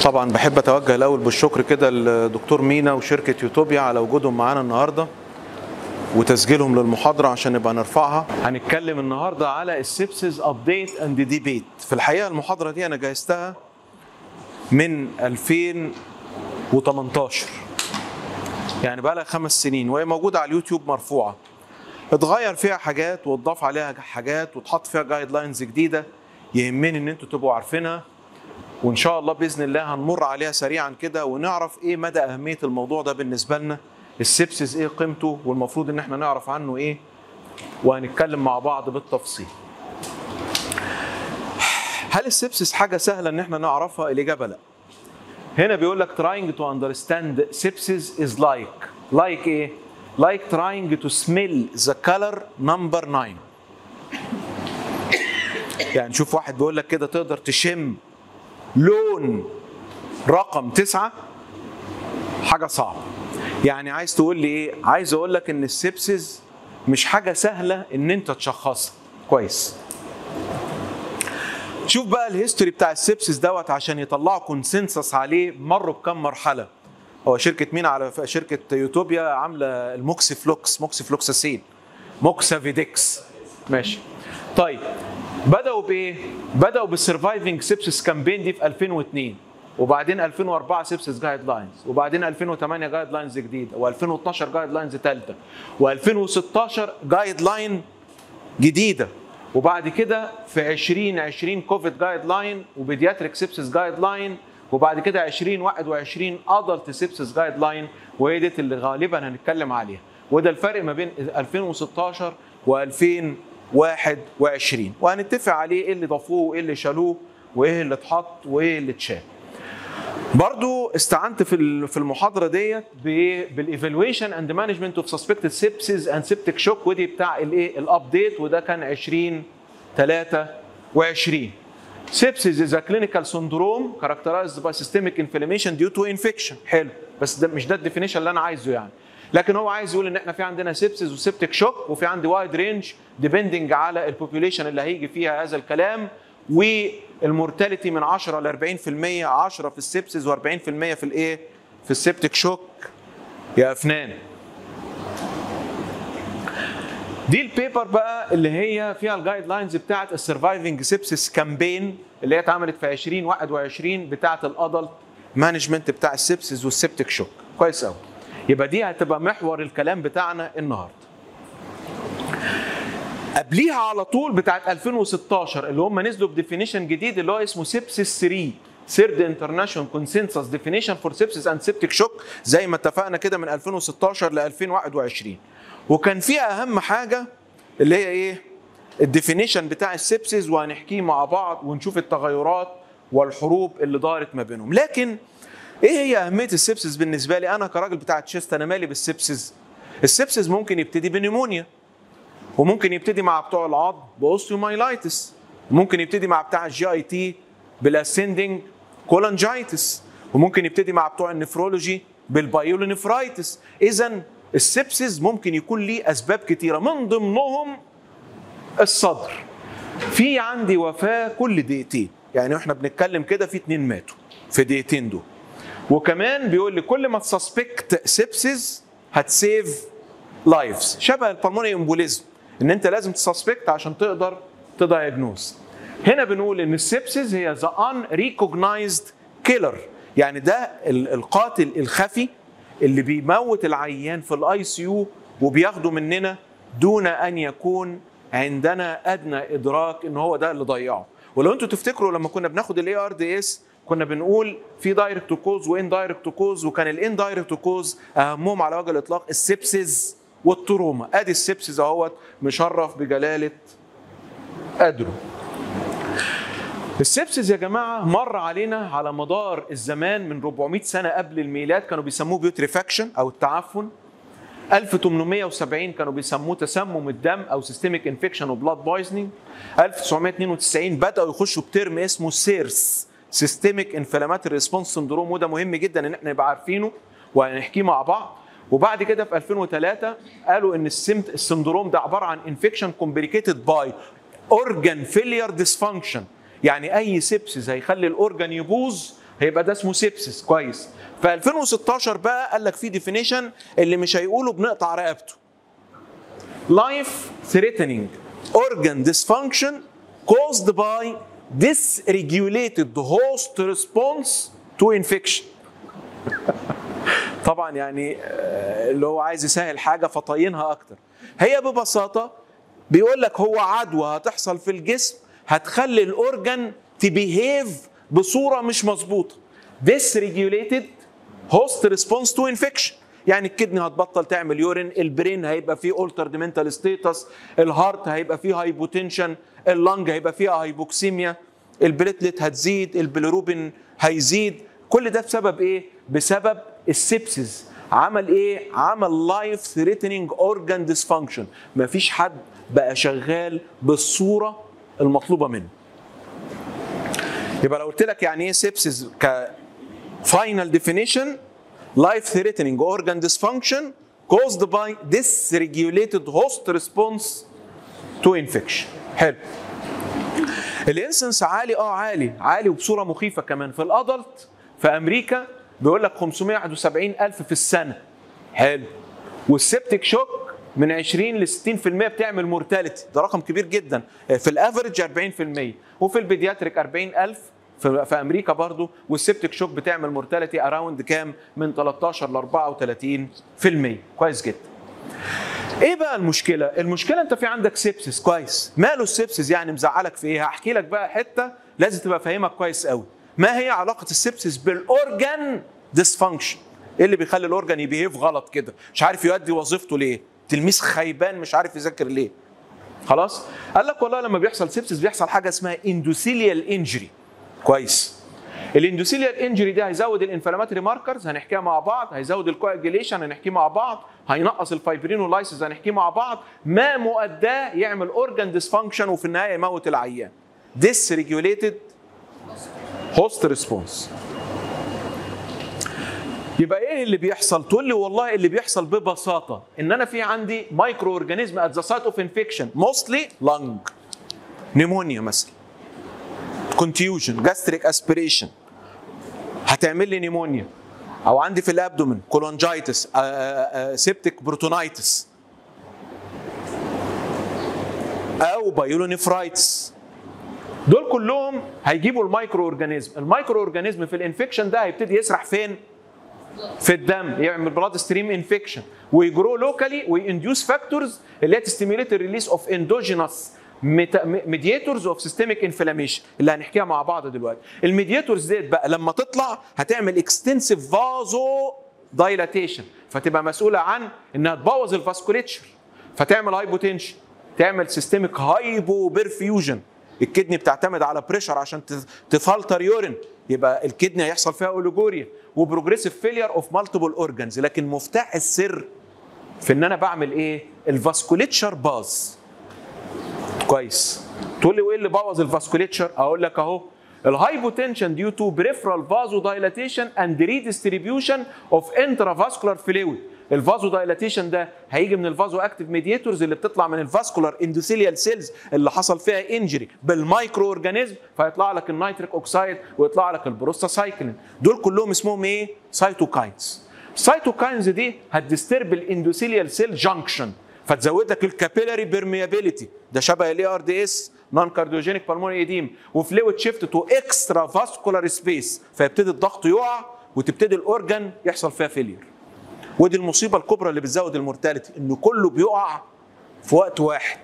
طبعا بحب اتوجه الاول بالشكر كده لدكتور مينا وشركه يوتوبيا على وجودهم معانا النهارده وتسجيلهم للمحاضره عشان نبقى نرفعها هنتكلم النهارده على السبسز ابديت اند ديبيت في الحقيقه المحاضره دي انا جهزتها من 2018 يعني بقى لها خمس سنين وهي موجوده على اليوتيوب مرفوعه اتغير فيها حاجات واتضاف عليها حاجات واتحط فيها جايد لاينز جديده يهمني ان انتوا تبقوا عارفينها وان شاء الله باذن الله هنمر عليها سريعا كده ونعرف ايه مدى اهميه الموضوع ده بالنسبه لنا السبسس ايه قيمته والمفروض ان احنا نعرف عنه ايه وهنتكلم مع بعض بالتفصيل هل السبسس حاجه سهله ان احنا نعرفها الاجابه لا هنا بيقول لك trying to understand sepsis is like like ايه like trying to smell the color number 9 يعني شوف واحد بيقول لك كده تقدر تشم لون رقم تسعة حاجة صعبة يعني عايز تقول لي ايه عايز اقول لك ان السبسز مش حاجة سهلة ان انت تشخصها كويس شوف بقى الهيستوري بتاع السبسس دوت عشان يطلعوا كونسنسس عليه مروا بكم مرحلة هو شركة مين على شركة يوتوبيا عاملة الموكسي فلوكس موكسي فلوكساسين موكسافيدكس ماشي طيب بدأوا بإيه؟ بدأوا بالسرفايفنج سيبسس كامبين دي في 2002 وبعدين 2004 سيبسس جايد لاينز وبعدين 2008 جايد لاينز جديده و2012 جايد لاينز ثالثه و2016 جايد لاين جديده وبعد كده في 2020 كوفيد جايد لاين وبيدياتريك سيبسس جايد لاين وبعد كده 2021 ادلت سيبسس جايد لاين وهي ديت اللي غالبا هنتكلم عليها وده الفرق ما بين 2016 و2000 21 وهنتفق عليه ايه اللي ضافوه وايه اللي شالوه وايه اللي اتحط وايه اللي اتشال برضو استعنت في في المحاضره ديت بالايفالويشن اند مانجمنت اوف سسبكتد سيبسز اند سيبتك شوك ودي بتاع الايه الابديت وده كان 20 23 Sepsis is a clinical syndrome characterized by systemic inflammation due to infection حلو بس ده مش ده الديفينيشن اللي انا عايزه يعني لكن هو عايز يقول ان احنا في عندنا سيبسز وسيبتك شوك وفي عندي وايد رينج ديبندنج على البوبوليشن اللي هيجي فيها هذا الكلام والمورتاليتي من 10 ل 40% 10 في السيبسز و40% في الايه؟ في السيبتك شوك يا افنان. دي البيبر بقى اللي هي فيها الجايد لاينز بتاعت السرفايفنج سيبسس كامبين اللي هي اتعملت في 2021 بتاعت الادلت مانجمنت بتاع السيبسز والسيبتك شوك كويس قوي. يبقى دي هتبقى محور الكلام بتاعنا النهارده. قبليها على طول بتاعت 2016 اللي هم نزلوا بديفينيشن جديد اللي هو اسمه سيبسس 3 سيرد انترناشونال كونسنسس ديفينيشن فور سيبسس اند سيبتك شوك زي ما اتفقنا كده من 2016 ل 2021 وكان فيها اهم حاجه اللي هي ايه؟ الديفينيشن بتاع السيبسس وهنحكيه مع بعض ونشوف التغيرات والحروب اللي دارت ما بينهم لكن ايه هي اهميه السبسس بالنسبه لي انا كراجل بتاع تشيست انا مالي بالسبسس السبسس ممكن يبتدي بنيمونيا وممكن يبتدي مع بتوع العظم باوستيومايلايتس وممكن يبتدي مع بتاع الجي اي تي بالاسندنج كولانجايتس وممكن يبتدي مع بتوع النفرولوجي بالبايولونيفرايتس اذا السبسس ممكن يكون ليه اسباب كتيره من ضمنهم الصدر في عندي وفاه كل دقيقتين يعني احنا بنتكلم كده في اتنين ماتوا في دقيقتين دول وكمان بيقول لي كل ما تسسبكت سيبسز هتسيف لايفز شبه البلمونري امبوليزم ان انت لازم تسسبكت عشان تقدر تدايجنوز هنا بنقول ان السيبسز هي ذا ان ريكوجنايزد كيلر يعني ده القاتل الخفي اللي بيموت العيان في الاي سي يو وبياخده مننا دون ان يكون عندنا ادنى ادراك ان هو ده اللي ضيعه ولو انتوا تفتكروا لما كنا بناخد الاي ار دي اس كنا بنقول في دايركت كوز وان دايركت كوز وكان الان دايركت كوز اهمهم على وجه الاطلاق السبسز والتروما ادي السبسز اهوت مشرف بجلاله قدره السبسز يا جماعه مر علينا على مدار الزمان من 400 سنه قبل الميلاد كانوا بيسموه بيوتريفاكشن او التعفن 1870 كانوا بيسموه تسمم الدم او سيستميك انفكشن وبلاد بويزنينج 1992 بداوا يخشوا بترم اسمه سيرس سيستميك انفلاماتوري ريسبونس سندروم وده مهم جدا ان احنا نبقى عارفينه وهنحكيه مع بعض وبعد كده في 2003 قالوا ان السمت السندروم ده عباره عن انفكشن كومبليكيتد باي اورجان فيلير ديسفانكشن يعني اي سيبسيس هيخلي الاورجان يبوظ هيبقى ده اسمه سيبسس كويس في 2016 بقى قال لك في ديفينيشن اللي مش هيقوله بنقطع رقبته life threatening organ dysfunction caused by dysregulated host response to infection طبعا يعني آه، اللي هو عايز يسهل حاجه فطينها اكتر هي ببساطه بيقول لك هو عدوى هتحصل في الجسم هتخلي الاورجن تبيهيف بصوره مش مظبوطه dysregulated host response to infection يعني الكدني هتبطل تعمل يورين البرين هيبقى فيه altered mental status الهارت هيبقى فيه هايبوتنشن اللنج هيبقى فيها هايبوكسيميا البليتلت هتزيد البيلروبين هيزيد كل ده بسبب ايه بسبب السبسز عمل ايه عمل لايف ثريتنينج اورجان ديسفانكشن مفيش حد بقى شغال بالصوره المطلوبه منه يبقى لو قلت لك يعني ايه سيبسز ك final definition life threatening organ dysfunction caused by dysregulated host response to infection حلو الانسنس عالي اه عالي عالي وبصوره مخيفه كمان في الادلت في امريكا بيقول لك 571 الف في السنه حلو والسبتك شوك من 20 ل 60% بتعمل مورتاليتي ده رقم كبير جدا في الافرج 40% وفي البيدياتريك 40000 في في امريكا برضو والسبتك شوك بتعمل مورتاليتي اراوند كام من 13 ل 34% كويس جدا ايه بقى المشكله المشكله انت في عندك سيبسس كويس ماله السيبسس يعني مزعلك في ايه هحكي لك بقى حته لازم تبقى فاهمك كويس قوي ما هي علاقه السيبسس بالاورجان ديسفانكشن ايه اللي بيخلي الاورجان يبيهيف غلط كده مش عارف يؤدي وظيفته ليه تلميذ خيبان مش عارف يذاكر ليه خلاص قال لك والله لما بيحصل سيبسس بيحصل حاجه اسمها اندوثيليال انجري كويس الاندوثيليال انجري ده هيزود الانفلاماتوري ماركرز هنحكيها مع بعض هيزود الكواجيليشن هنحكيه مع بعض هينقص الفايبرينولايسيس هنحكيه مع بعض ما مؤداه يعمل اورجان ديسفانكشن وفي النهايه يموت العيان dysregulated host response يبقى ايه اللي بيحصل؟ تقول لي والله اللي بيحصل ببساطه ان انا في عندي مايكرو اورجانيزم ات ذا سايت اوف انفكشن موستلي لانج نيمونيا مثلا كونتيوجن جاستريك اسبريشن هتعمل لي نيمونيا او عندي في الابدومن كولونجايتس سيبتيك بروتونايتس او بايولونيفرايتس دول كلهم هيجيبوا المايكرو اورجانيزم المايكرو اورجانيزم في الانفكشن ده هيبتدي يسرح فين في الدم يعمل بلاد ستريم انفكشن ويجرو لوكالي وينديوس فاكتورز اللي هي تستيميوليت الريليس اوف اندوجينوس ميدياتورز اوف سيستميك انفلاميشن اللي هنحكيها مع بعض دلوقتي الميدياتورز ديت بقى لما تطلع هتعمل اكستنسيف فازو دايلاتيشن فتبقى مسؤوله عن انها تبوظ الفاسكوليتشر فتعمل هايبوتنشن تعمل سيستميك هايبو بيرفيوجن الكدني بتعتمد على بريشر عشان تفلتر يورين يبقى الكدني هيحصل فيها اوليجوريا وبروجريسيف فيلير اوف مالتيبل اورجانز لكن مفتاح السر في ان انا بعمل ايه الفاسكوليتشر باز كويس تقول لي وايه اللي بوظ الفاسكوليتشر اقول لك اهو الهايبوتنشن ديو تو بريفرال فازو دايلاتيشن اند ريديستريبيوشن اوف انترافاسكولار فلويد الفازو دايلاتيشن ده هيجي من الفازو اكتيف ميدياتورز اللي بتطلع من الفاسكولار اندوثيليال سيلز اللي حصل فيها انجري بالمايكرو اورجانيزم فيطلع لك النيتريك اوكسايد ويطلع لك البروستاسايكلين دول كلهم اسمهم ايه سايتوكاينز السايتوكاينز دي هتديسترب الاندوثيليال سيل جانكشن فتزود لك الكابيلاري بيرميابيليتي ده شبه الاي ار دي اس نون كارديوجينيك بالمونري ايديم وفلويد شيفت تو اكسترا فاسكولار سبيس فيبتدي الضغط يقع وتبتدي الاورجن يحصل فيها فيلير ودي المصيبه الكبرى اللي بتزود المورتاليتي ان كله بيقع في وقت واحد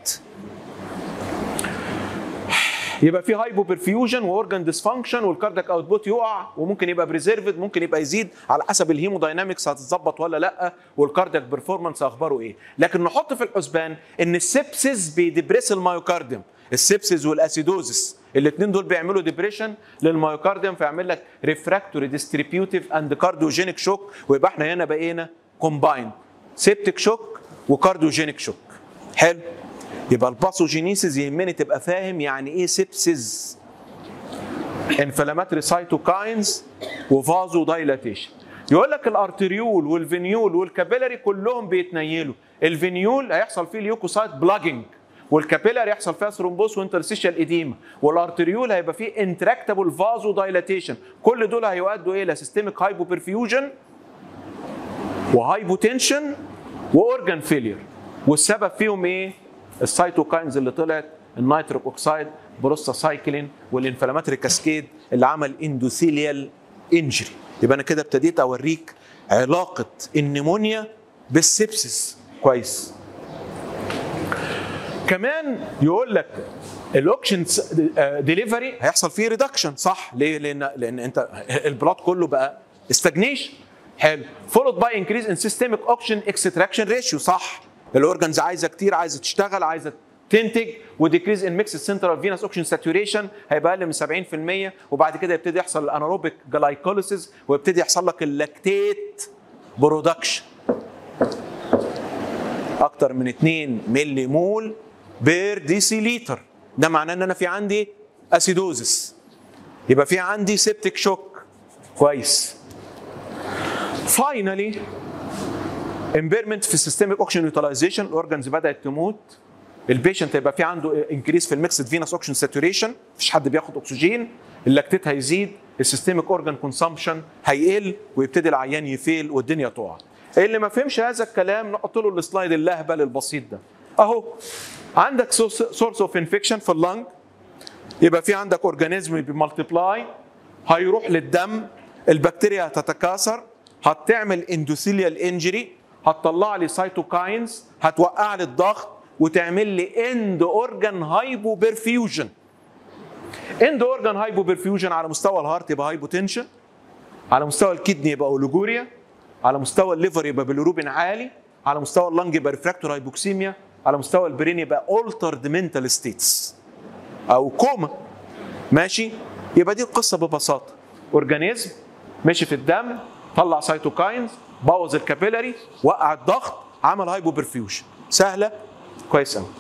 يبقى في هايبو برفيوجن واورجان ديسفانكشن والكاردياك اوتبوت يقع وممكن يبقى بريزيرفد ممكن يبقى يزيد على حسب الهيموداينامكس هتتظبط ولا لا والكاردياك بيرفورمانس اخباره ايه لكن نحط في الحسبان ان السبسيس بيدبريس المايوكارديوم السبسيس والاسيدوزس الاثنين دول بيعملوا ديبريشن للمايوكارديوم فيعمل لك ريفراكتوري ديستريبيوتيف اند كارديوجينيك شوك ويبقى احنا هنا بقينا كومباين سيبتيك شوك وكارديوجينيك شوك حلو يبقى الباثوجينيسيس يهمني تبقى فاهم يعني ايه سيبسيس انفلاماتري سايتوكاينز وفازو دايلاتيشن يقول لك الارتريول والفينيول والكابيلاري كلهم بيتنيلوا الفينيول هيحصل فيه اليوكوسايت بلاجنج والكابيلار يحصل فيها ثرومبوس وانترستيشال ايديما والارتريول هيبقى فيه انتراكتابل فازو دايلاتيشن كل دول هيؤدوا الى سيستميك هايبوبرفيوجن وهايبوتنشن واورجان فيلير والسبب فيهم ايه؟ السيتوكاينز اللي طلعت النيتريك اوكسيد بروستاسايكلين والانفلاماتري كاسكيد اللي عمل اندوثيليال انجري يبقى انا كده ابتديت اوريك علاقه النمونيا بالسبسس كويس كمان يقول لك الاوكشن ديليفري هيحصل فيه ريدكشن صح ليه لان لان انت البلاد كله بقى استجنيشن حلو فولود باي انكريز ان سيستميك اوكشن اكستراكشن ريشيو صح الاورجنز عايزه كتير عايزه تشتغل عايزه تنتج وديكريز ان ميكس سنترال فينس اوكشن ساتوريشن هيبقى اقل من 70% وبعد كده يبتدي يحصل الاناروبيك جلايكوليسيس ويبتدي يحصل لك اللاكتيت برودكشن اكتر من 2 ملي مول بير ديسيليتر ده معناه ان انا في عندي اسيدوزس يبقى في عندي سيبتيك شوك كويس فاينلي امبيرمنت في السيستميك اوكشن يوتيلايزيشن الاورجنز بدات تموت البيشنت هيبقى في عنده انكريس في الميكسد فينس اوكشن ساتوريشن مفيش حد بياخد اكسجين اللاكتيت هيزيد السيستميك اورجان كونسامشن هيقل ويبتدي العيان يفيل والدنيا تقع اللي ما فهمش هذا الكلام نحط له السلايد اللهبل البسيط ده اهو عندك سورس اوف انفكشن في اللنج يبقى في عندك اورجانيزم بيمالتيبلاي هيروح للدم البكتيريا هتتكاثر هتعمل اندوثيليال انجري هتطلع لي سيتوكاينز هتوقع لي الضغط وتعمل لي اند اورجان هايبو برفيوجن اند اورجان هايبو برفيوجن على مستوى الهارت يبقى هايبوتنشن على مستوى الكدني يبقى اوليجوريا على مستوى الليفر يبقى بيلروبين عالي على مستوى اللنج يبقى ريفراكتور هايبوكسيميا على مستوى البرين يبقى altered mental ستيتس او كوما ماشي يبقى دي القصه ببساطه اورجانيزم مشي في الدم طلع سيتوكاينز بوظ الكابيلاري وقع الضغط عمل هايبو برفيوجن سهله كويس قوي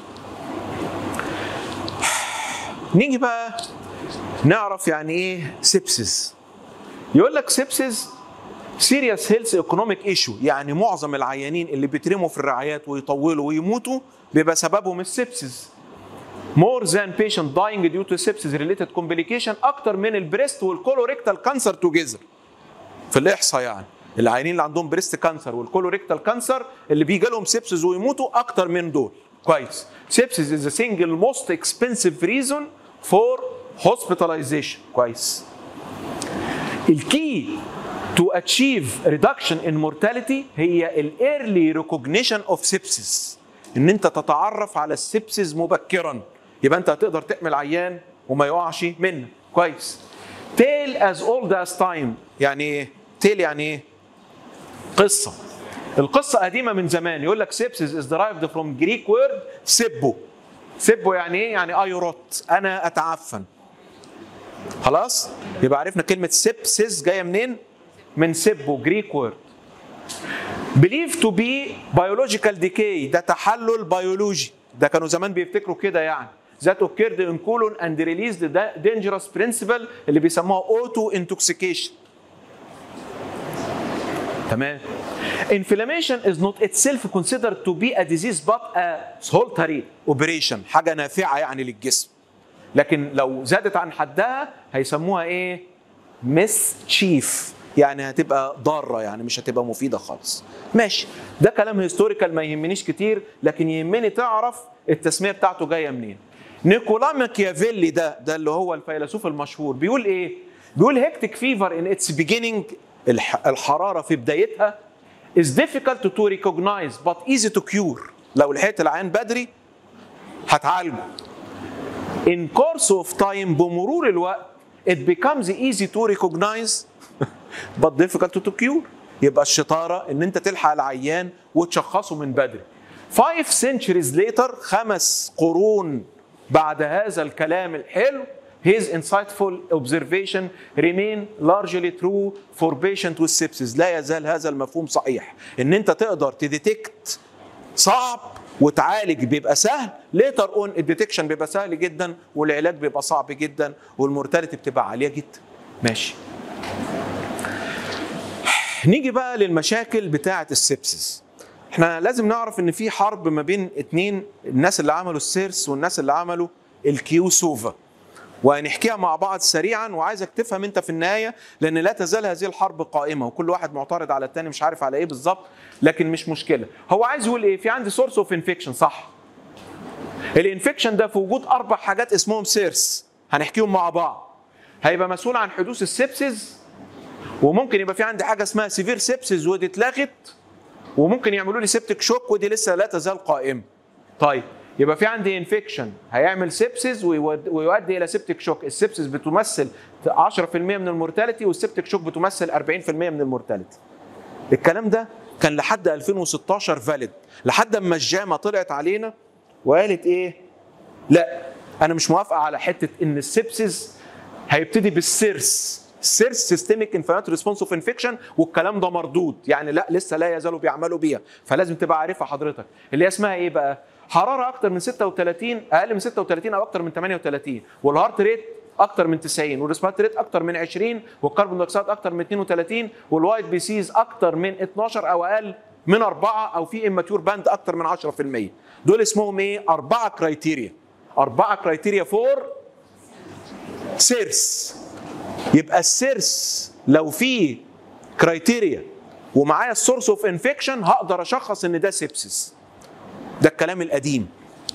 نيجي بقى نعرف يعني ايه سيبسيس يقول لك سيبسيس سيريس هيلث ايكونوميك ايشو يعني معظم العيانين اللي بيترموا في الرعايات ويطولوا ويموتوا بيبقى سببهم السبسس more than patient dying due to sepsis related complication اكتر من البريست والكولوريكتال كانسر توجذر في الاحصاء يعني العيانين اللي عندهم بريست كانسر والكولوريكتال كانسر اللي بيجي لهم سيبسز ويموتوا اكتر من دول كويس سيبسز از the single most expensive reason for hospitalization كويس الكي to achieve reduction in mortality هي ال early recognition of sepsis ان انت تتعرف على السبسس مبكرا يبقى انت هتقدر تحمل عيان وما يقعش منك كويس tale as old as time يعني ايه tale يعني ايه قصه القصه قديمه من زمان يقول لك سيبسس is derived from Greek word سبو سبو يعني ايه يعني ايروت انا اتعفن خلاص يبقى عرفنا كلمه سيبسس جايه منين من سبو جريك وورد believed to be biological decay ده تحلل بيولوجي ده كانوا زمان بيفتكروا كده يعني that occurred in colon and released the dangerous principle اللي بيسموها auto intoxication تمام inflammation is not itself considered to be a disease but a salutary operation حاجه نافعه يعني للجسم لكن لو زادت عن حدها هيسموها ايه mischief يعني هتبقى ضاره يعني مش هتبقى مفيده خالص ماشي ده كلام هيستوريكال ما يهمنيش كتير لكن يهمني تعرف التسميه بتاعته جايه منين نيكولا ماكيافيلي ده ده اللي هو الفيلسوف المشهور بيقول ايه بيقول هيكتيك فيفر ان اتس بيجيننج الحراره في بدايتها is difficult to recognize but easy to cure لو لحقت العيان بدري هتعالجه in course of time بمرور الوقت it becomes easy to recognize but difficult to cure يبقى الشطاره ان انت تلحق العيان وتشخصه من بدري. Five centuries later خمس قرون بعد هذا الكلام الحلو his insightful observation remain largely true for patient with sepsis لا يزال هذا المفهوم صحيح ان انت تقدر تديتكت صعب وتعالج بيبقى سهل ليتر اون الديتكشن بيبقى سهل جدا والعلاج بيبقى صعب جدا والمورتاليتي بتبقى عاليه جدا ماشي نيجي بقى للمشاكل بتاعه السبسس احنا لازم نعرف ان في حرب ما بين اتنين الناس اللي عملوا السيرس والناس اللي عملوا الكيو سوفا وهنحكيها مع بعض سريعا وعايزك تفهم انت في النهايه لان لا تزال هذه الحرب قائمه وكل واحد معترض على الثاني مش عارف على ايه بالظبط لكن مش مشكله هو عايز يقول ايه في عندي سورس اوف انفكشن صح الانفكشن ده في وجود اربع حاجات اسمهم سيرس هنحكيهم مع بعض هيبقى مسؤول عن حدوث السبسز وممكن يبقى في عندي حاجه اسمها سيفير سبسز ودي اتلغت وممكن يعملوا لي سيبتك شوك ودي لسه لا تزال قائمه طيب يبقى في عندي انفكشن هيعمل سيبسز ويؤدي الى سيبتك شوك السيبسز بتمثل 10% من المورتاليتي والسيبتك شوك بتمثل 40% من المورتاليتي الكلام ده كان لحد 2016 فاليد لحد اما الجامعه طلعت علينا وقالت ايه لا انا مش موافقه على حته ان السيبسز هيبتدي بالسيرس سيرس سيستميك انفلاماتوري ريسبونس اوف انفكشن والكلام ده مردود يعني لا لسه لا يزالوا بيعملوا بيها فلازم تبقى عارفها حضرتك اللي هي اسمها ايه بقى حراره اكتر من 36 اقل من 36 او اكتر من 38 والهارت ريت اكتر من 90 والريسبيراتوري ريت اكتر من 20 والكربون دايوكسيد اكتر من 32 والوايت بي سيز اكتر من 12 او اقل من أربعة أو في إماتيور باند أكتر من 10% دول اسمهم إيه؟ أربعة كرايتيريا أربعة كرايتيريا فور سيرس يبقى السيرس لو في كرايتيريا ومعايا السورس اوف انفكشن هقدر اشخص ان ده سيبسس ده الكلام القديم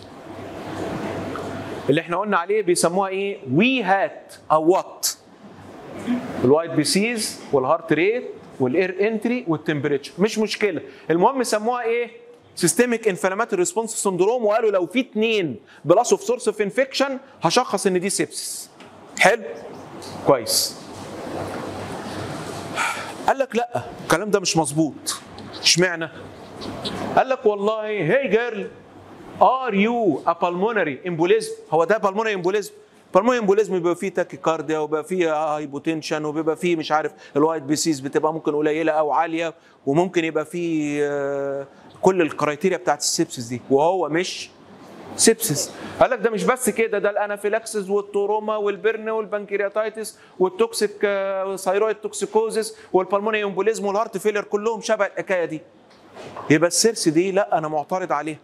اللي احنا قلنا عليه بيسموها ايه وي هات او وات الوايت بي سيز والهارت ريت والاير انتري والتمبريتشر مش مشكله المهم سموها ايه سيستميك انفلاماتوري ريسبونس سندروم وقالوا لو في اثنين بلاس اوف سورس اوف انفكشن هشخص ان دي سيبسس حلو كويس قال لك لا الكلام ده مش مظبوط اشمعنى قال لك والله هي جيرل ار يو ا بالمونري امبوليزم هو ده بالمونري امبوليزم بالمونري امبوليزم بيبقى فيه تاكيكارديا وبيبقى فيه هايبوتنشن وبيبقى فيه مش عارف الوايت بيسيز بتبقى ممكن قليله او عاليه وممكن يبقى فيه آه، كل الكرايتيريا بتاعت السيبسس دي وهو مش سيبسس قال لك ده مش بس كده ده الانافيلاكسس والتروما والبرن والبنكرياتايتس والتوكسيك ثايرويد توكسيكوزيس والبلموني امبوليزم والهارت فيلر كلهم شبه الحكايه دي يبقى السيرس دي لا انا معترض عليها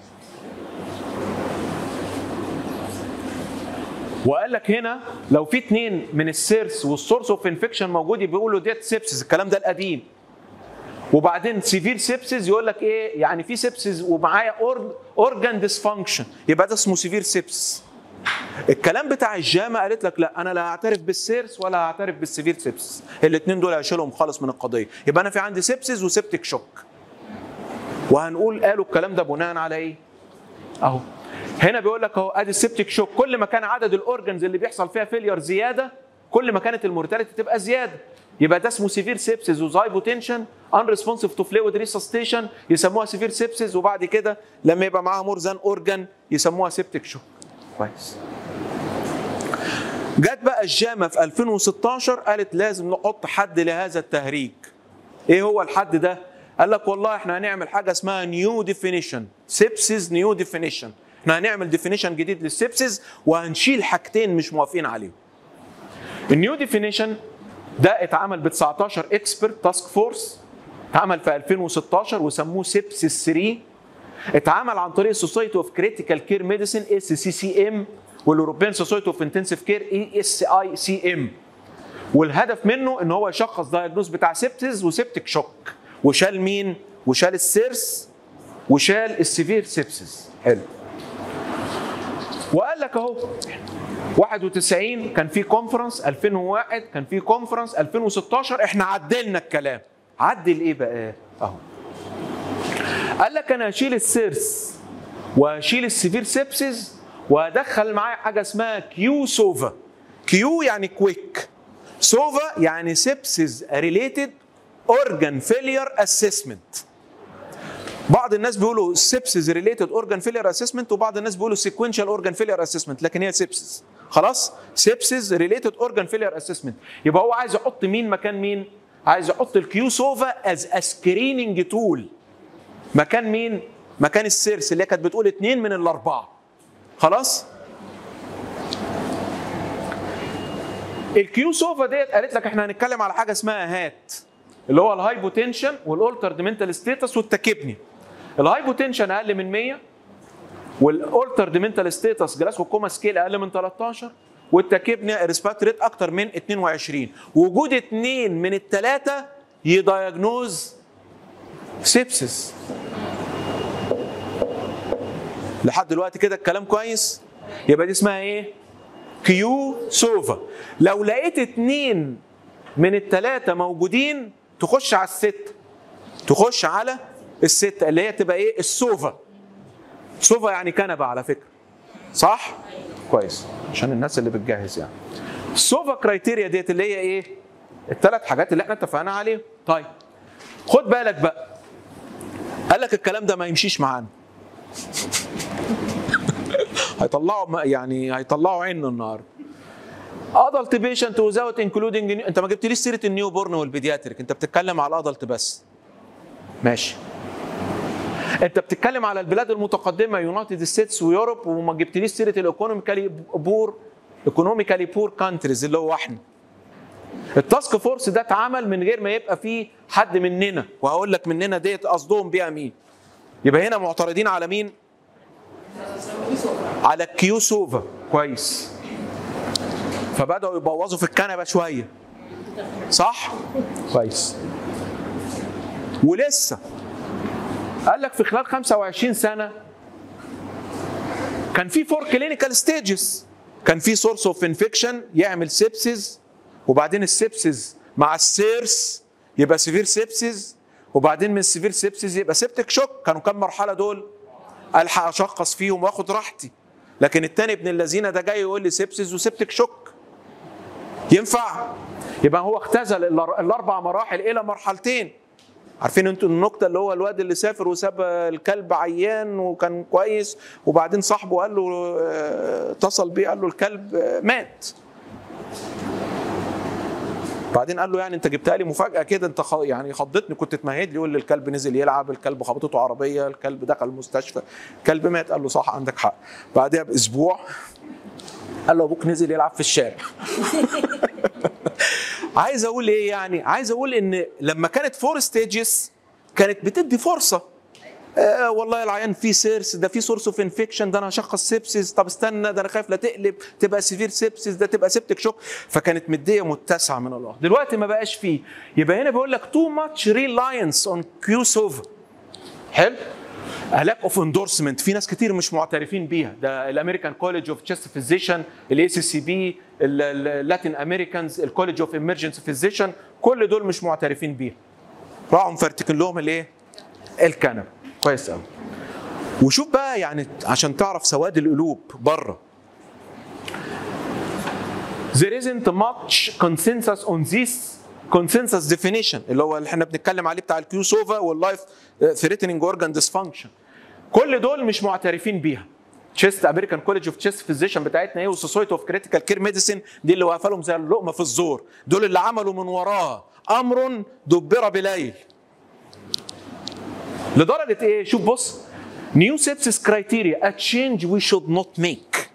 وقال لك هنا لو في اثنين من السيرس والسورس اوف انفكشن موجود بيقولوا ديت سيبسس الكلام ده القديم وبعدين سيفير سيبسز يقول لك ايه يعني في سيبسز ومعايا اورجان ديسفانكشن يبقى ده اسمه سيفير سيبس الكلام بتاع الجامعه قالت لك لا انا لا هعترف بالسيرس ولا هعترف بالسيفير سيبس الاثنين دول هشيلهم خالص من القضيه يبقى انا في عندي سيبسز وسيبتك شوك وهنقول قالوا الكلام ده بناء على ايه اهو هنا بيقول لك اهو ادي السيبتك شوك كل ما كان عدد الاورجنز اللي بيحصل فيها فيلير زياده كل ما كانت المورتاليتي تبقى زياده يبقى ده اسمه سيفير سيبسز وزايبوتنشن ان ريسبونسيف تو فلويد ريسستيشن يسموها سيفير سيبسز وبعد كده لما يبقى معاها مور ذان اورجان يسموها سيبتك شوك كويس جت بقى الجامعه في 2016 قالت لازم نحط حد لهذا التهريج ايه هو الحد ده قال لك والله احنا هنعمل حاجه اسمها نيو ديفينيشن سيبسز نيو ديفينيشن احنا هنعمل ديفينيشن جديد للسيبسز وهنشيل حاجتين مش موافقين عليهم النيو ديفينيشن ده اتعمل ب 19 اكسبرت تاسك فورس اتعمل في 2016 وسموه سيبسس 3 اتعمل عن طريق السوسايتي اوف كريتيكال كير ميديسن اس سي سي ام والاوروبيان سوسايتي اوف انتنسيف كير اي اس اي سي ام والهدف منه ان هو يشخص دايجنوز بتاع سيبسز وسيبتك شوك وشال مين؟ وشال السيرس وشال السيفير سيبسز حلو وقال لك اهو 91 كان في كونفرنس 2001 كان في كونفرنس 2016 احنا عدلنا الكلام عدل ايه بقى اهو قال لك انا هشيل السيرس وهشيل السيفير سيبسز وهدخل معايا حاجه اسمها كيو سوفا كيو يعني كويك سوفا يعني سيبسز ريليتد اورجان فيلير اسسمنت بعض الناس بيقولوا سيبسز ريليتد اورجان فيلير اسسمنت وبعض الناس بيقولوا سيكوينشال اورجان فيلير اسسمنت لكن هي سيبسز خلاص سيبسز ريليتد اورجان فيلير اسسمنت يبقى هو عايز يحط مين مكان مين عايز يحط الكيو سوفا از ا سكريننج تول مكان مين مكان السيرس اللي هي كانت بتقول اثنين من الاربعه خلاص الكيو سوفا ديت قالت لك احنا هنتكلم على حاجه اسمها هات اللي هو الهايبوتنشن والالترد منتال ستيتس والتكبني الهايبوتنشن اقل من 100 والالترد منتال ستيتس جلاسكو كوما سكيل اقل من 13 والتكيبنيا ريسبات ريت اكتر من 22 وجود اثنين من الثلاثه يدايجنوز سيبسس لحد دلوقتي كده الكلام كويس يبقى دي اسمها ايه كيو سوفا لو لقيت اتنين من التلاتة موجودين تخش على الست تخش على الستة اللي هي تبقى ايه السوفا سوفا يعني كنبة على فكرة صح كويس عشان الناس اللي بتجهز يعني السوفا كرايتيريا ديت اللي هي ايه الثلاث حاجات اللي احنا اتفقنا عليهم طيب خد بالك بقى قال لك الكلام ده ما يمشيش معانا هيطلعوا يعني هيطلعوا عينه النهارده ادلت بيشنت وزاوت انكلودنج انت ما جبتليش سيره النيو بورن والبيدياتريك انت بتتكلم على الادلت بس ماشي انت بتتكلم على البلاد المتقدمه يونايتد ستيتس ويوروب وما جبتليش سيره الايكونوميكالي بور ايكونوميكالي بور كانتريز اللي هو احنا التاسك فورس ده اتعمل من غير ما يبقى فيه حد مننا وهقول لك مننا ديت قصدهم بيها مين يبقى هنا معترضين على مين على الكيو سوفا كويس فبداوا يبوظوا في الكنبه شويه صح كويس ولسه قال لك في خلال 25 سنه كان في فور كلينيكال ستيجز كان في سورس اوف انفكشن يعمل سيبسيز وبعدين السيبسيز مع السيرس يبقى سيفير سيبسيز وبعدين من السيفير سيبسيز يبقى سيبتك شوك كانوا كام مرحله دول الحق اشخص فيهم واخد راحتي لكن التاني ابن الذين ده جاي يقول لي سيبسيز وسيبتك شوك ينفع يبقى هو اختزل الاربع مراحل الى مرحلتين عارفين انتوا النكته اللي هو الواد اللي سافر وساب الكلب عيان وكان كويس وبعدين صاحبه قال له اتصل بيه قال له الكلب مات بعدين قال له يعني انت جبتها لي مفاجاه كده انت خ... يعني خضتني كنت تمهد لي يقول لي الكلب نزل يلعب الكلب خبطته عربيه الكلب دخل المستشفى الكلب مات قال له صح عندك حق بعدها باسبوع قال له ابوك نزل يلعب في الشارع عايز اقول ايه يعني عايز اقول ان لما كانت فور ستيجز كانت بتدي فرصه آه والله العيان فيه سيرس ده فيه سورس اوف انفكشن ده انا هشخص سيبسيس طب استنى ده انا خايف لا تقلب تبقى سيفير سيبسيس ده تبقى سيبتك شوك فكانت مديه متسعه من الله دلوقتي ما بقاش فيه يبقى هنا بيقول لك تو ماتش ريلاينس اون كيو سوفا حلو لاك اوف اندورسمنت في ناس كتير مش معترفين بيها ده الامريكان كوليدج اوف تشيست فيزيشن الاي سي سي بي اللاتين امريكانز الكوليدج اوف ايمرجنسي فيزيشن كل دول مش معترفين بيها راحوا مفرتكين لهم الايه الكنب كويس قوي وشوف بقى يعني عشان تعرف سواد القلوب بره there isn't much consensus on this consensus definition اللي هو اللي احنا بنتكلم عليه بتاع الكيو سوفا واللايف ثريتنينج اورجان ديسفانكشن كل دول مش معترفين بيها تشيست امريكان كوليدج اوف تشيست فيزيشن بتاعتنا ايه وسوسايتي اوف كريتيكال كير ميديسن دي اللي واقفه لهم زي اللقمه في الزور دول اللي عملوا من وراها امر دبر بليل لدرجه ايه شوف بص نيو سيبسيس كرايتيريا ا تشينج وي شود نوت ميك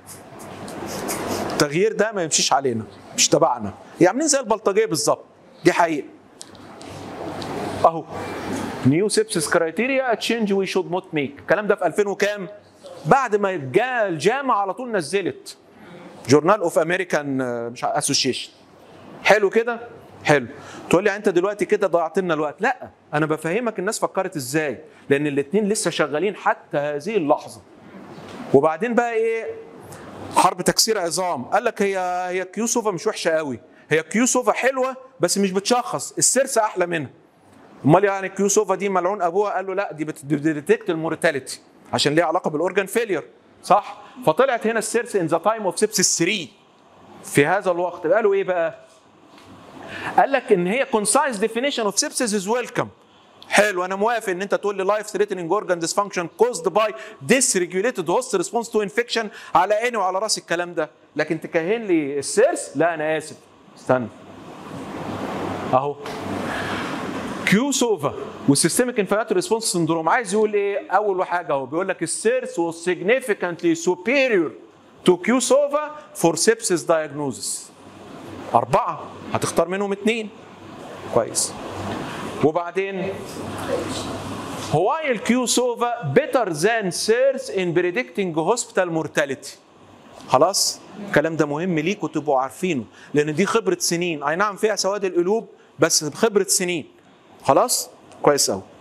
التغيير ده ما يمشيش علينا مش تبعنا يعني عاملين زي البلطجيه بالظبط دي حقيقه اهو نيو سيبسيس كرايتيريا تشينج وي شود نوت ميك الكلام ده في 2000 وكام بعد ما جاء الجامعه على طول نزلت جورنال اوف امريكان مش اسوشيشن حلو كده حلو تقول لي انت دلوقتي كده ضيعت لنا الوقت لا انا بفهمك الناس فكرت ازاي لان الاثنين لسه شغالين حتى هذه اللحظه وبعدين بقى ايه حرب تكسير عظام قال لك هي هي كيوسوفا مش وحشه قوي هي كيوسوفا حلوه بس مش بتشخص السيرسا احلى منها امال يعني كيوسوفا دي ملعون ابوها قال له لا دي بتديتكت المورتاليتي عشان ليها علاقه بالاورجان فيلير صح فطلعت هنا السيرس ان ذا تايم اوف سيبسيس 3 في هذا الوقت قالوا ايه بقى قال لك ان هي كونسايز ديفينيشن اوف سيبسيس از ويلكم حلو انا موافق ان انت تقول لي لايف ثريتنينج اورجان ديسفانكشن كوزد باي ديس ريجوليتد هوست ريسبونس تو انفكشن على عيني وعلى راسي الكلام ده لكن تكهن لي السيرس لا انا اسف استنى اهو كيو سوفا والسيستميك انفلاتوري ريسبونس سندروم عايز يقول ايه اول حاجه اهو بيقول لك السيرس was significantly superior to كيو سوفا for sepsis diagnosis أربعة هتختار منهم اتنين كويس وبعدين Why الكيو سوفا better than SIRS in predicting hospital mortality خلاص الكلام ده مهم ليكم تبقوا عارفينه لان دي خبره سنين اي نعم فيها سواد القلوب بس بخبره سنين خلاص كويس قوي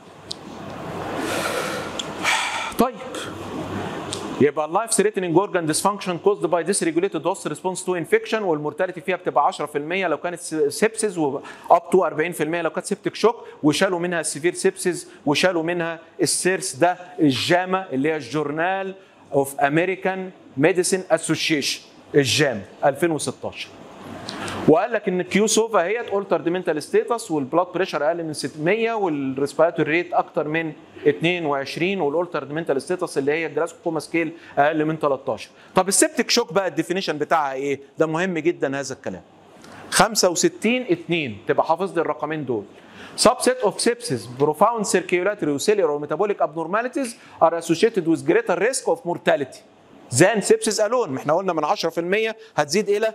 طيب يبقى اللايف ثريتنينج اورجان ديسفانكشن كوزد باي ديس ريجوليتد هوست ريسبونس تو انفكشن والمورتاليتي فيها بتبقى 10% لو كانت سيبسز واب تو 40% لو كانت سيبتك شوك وشالوا منها السيفير سيبسز وشالوا منها السيرس ده الجاما اللي هي الجورنال اوف امريكان ميديسين اسوشيشن الجام 2016 وقال لك ان الكيو سوفا هي اولترد منتال ستيتس والبلاد بريشر اقل من 600 والريسبيراتوري ريت اكتر من 22 والاولترد منتال ستيتس اللي هي الجلاسكو كوما سكيل اقل من 13 طب السبتك شوك بقى الديفينيشن بتاعها ايه ده مهم جدا هذا الكلام 65 2 تبقى حافظ لي الرقمين دول Subset of sepsis, profound circulatory cellular or metabolic abnormalities are associated with greater risk of mortality than sepsis alone. ما احنا قلنا من 10% هتزيد الى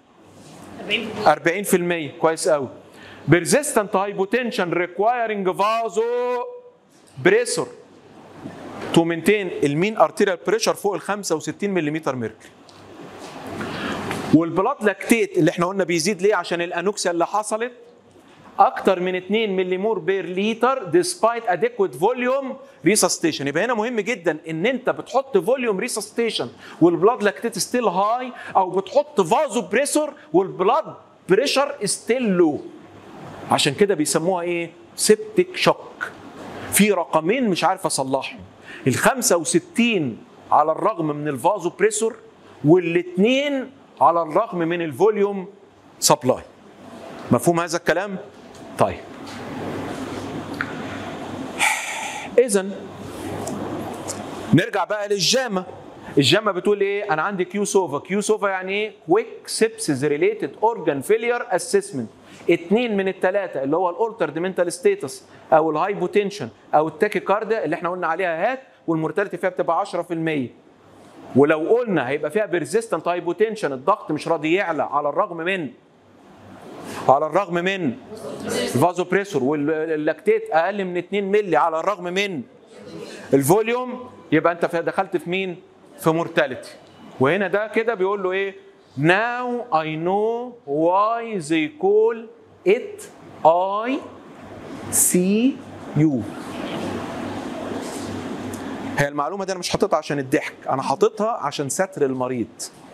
40% كويس قوي. Persistent hypotension requiring vaso pressure to maintain المين arterial pressure فوق ال 65 ملم mercury. والبلاد لاكتيت اللي احنا قلنا بيزيد ليه عشان الانوكسيا اللي حصلت اكتر من 2 مليمور بير لتر ديسبايت اديكويت فوليوم ريسستيشن يبقى هنا مهم جدا ان انت بتحط فوليوم ريسستيشن والبلاد لاكتيت ستيل هاي او بتحط فازو بريسور والبلاد بريشر ستيل لو عشان كده بيسموها ايه سيبتيك شوك في رقمين مش عارف اصلحهم ال 65 على الرغم من الفازو بريسور والاثنين على الرغم من الفوليوم سبلاي مفهوم هذا الكلام طيب اذا نرجع بقى للجامه الجامه بتقول ايه انا عندي كيو سوفا كيو سوفا يعني ايه كويك سيبسز ريليتد اورجان فيلير اسسمنت اثنين من الثلاثه اللي هو الاولترد منتال ستيتس او الهايبوتنشن او التاكيكارديا اللي احنا قلنا عليها هات والمورتاليتي فيها بتبقى 10% ولو قلنا هيبقى فيها بيرزيستنت هايبوتنشن الضغط مش راضي يعلى على الرغم من على الرغم من الفازو بريسور واللاكتيت اقل من 2 مللي على الرغم من الفوليوم يبقى انت دخلت في مين؟ في مورتاليتي وهنا ده كده بيقول له ايه؟ Now I know why they call it I see you. هي المعلومة دي أنا مش حاططها عشان الضحك، أنا حاططها عشان ستر المريض.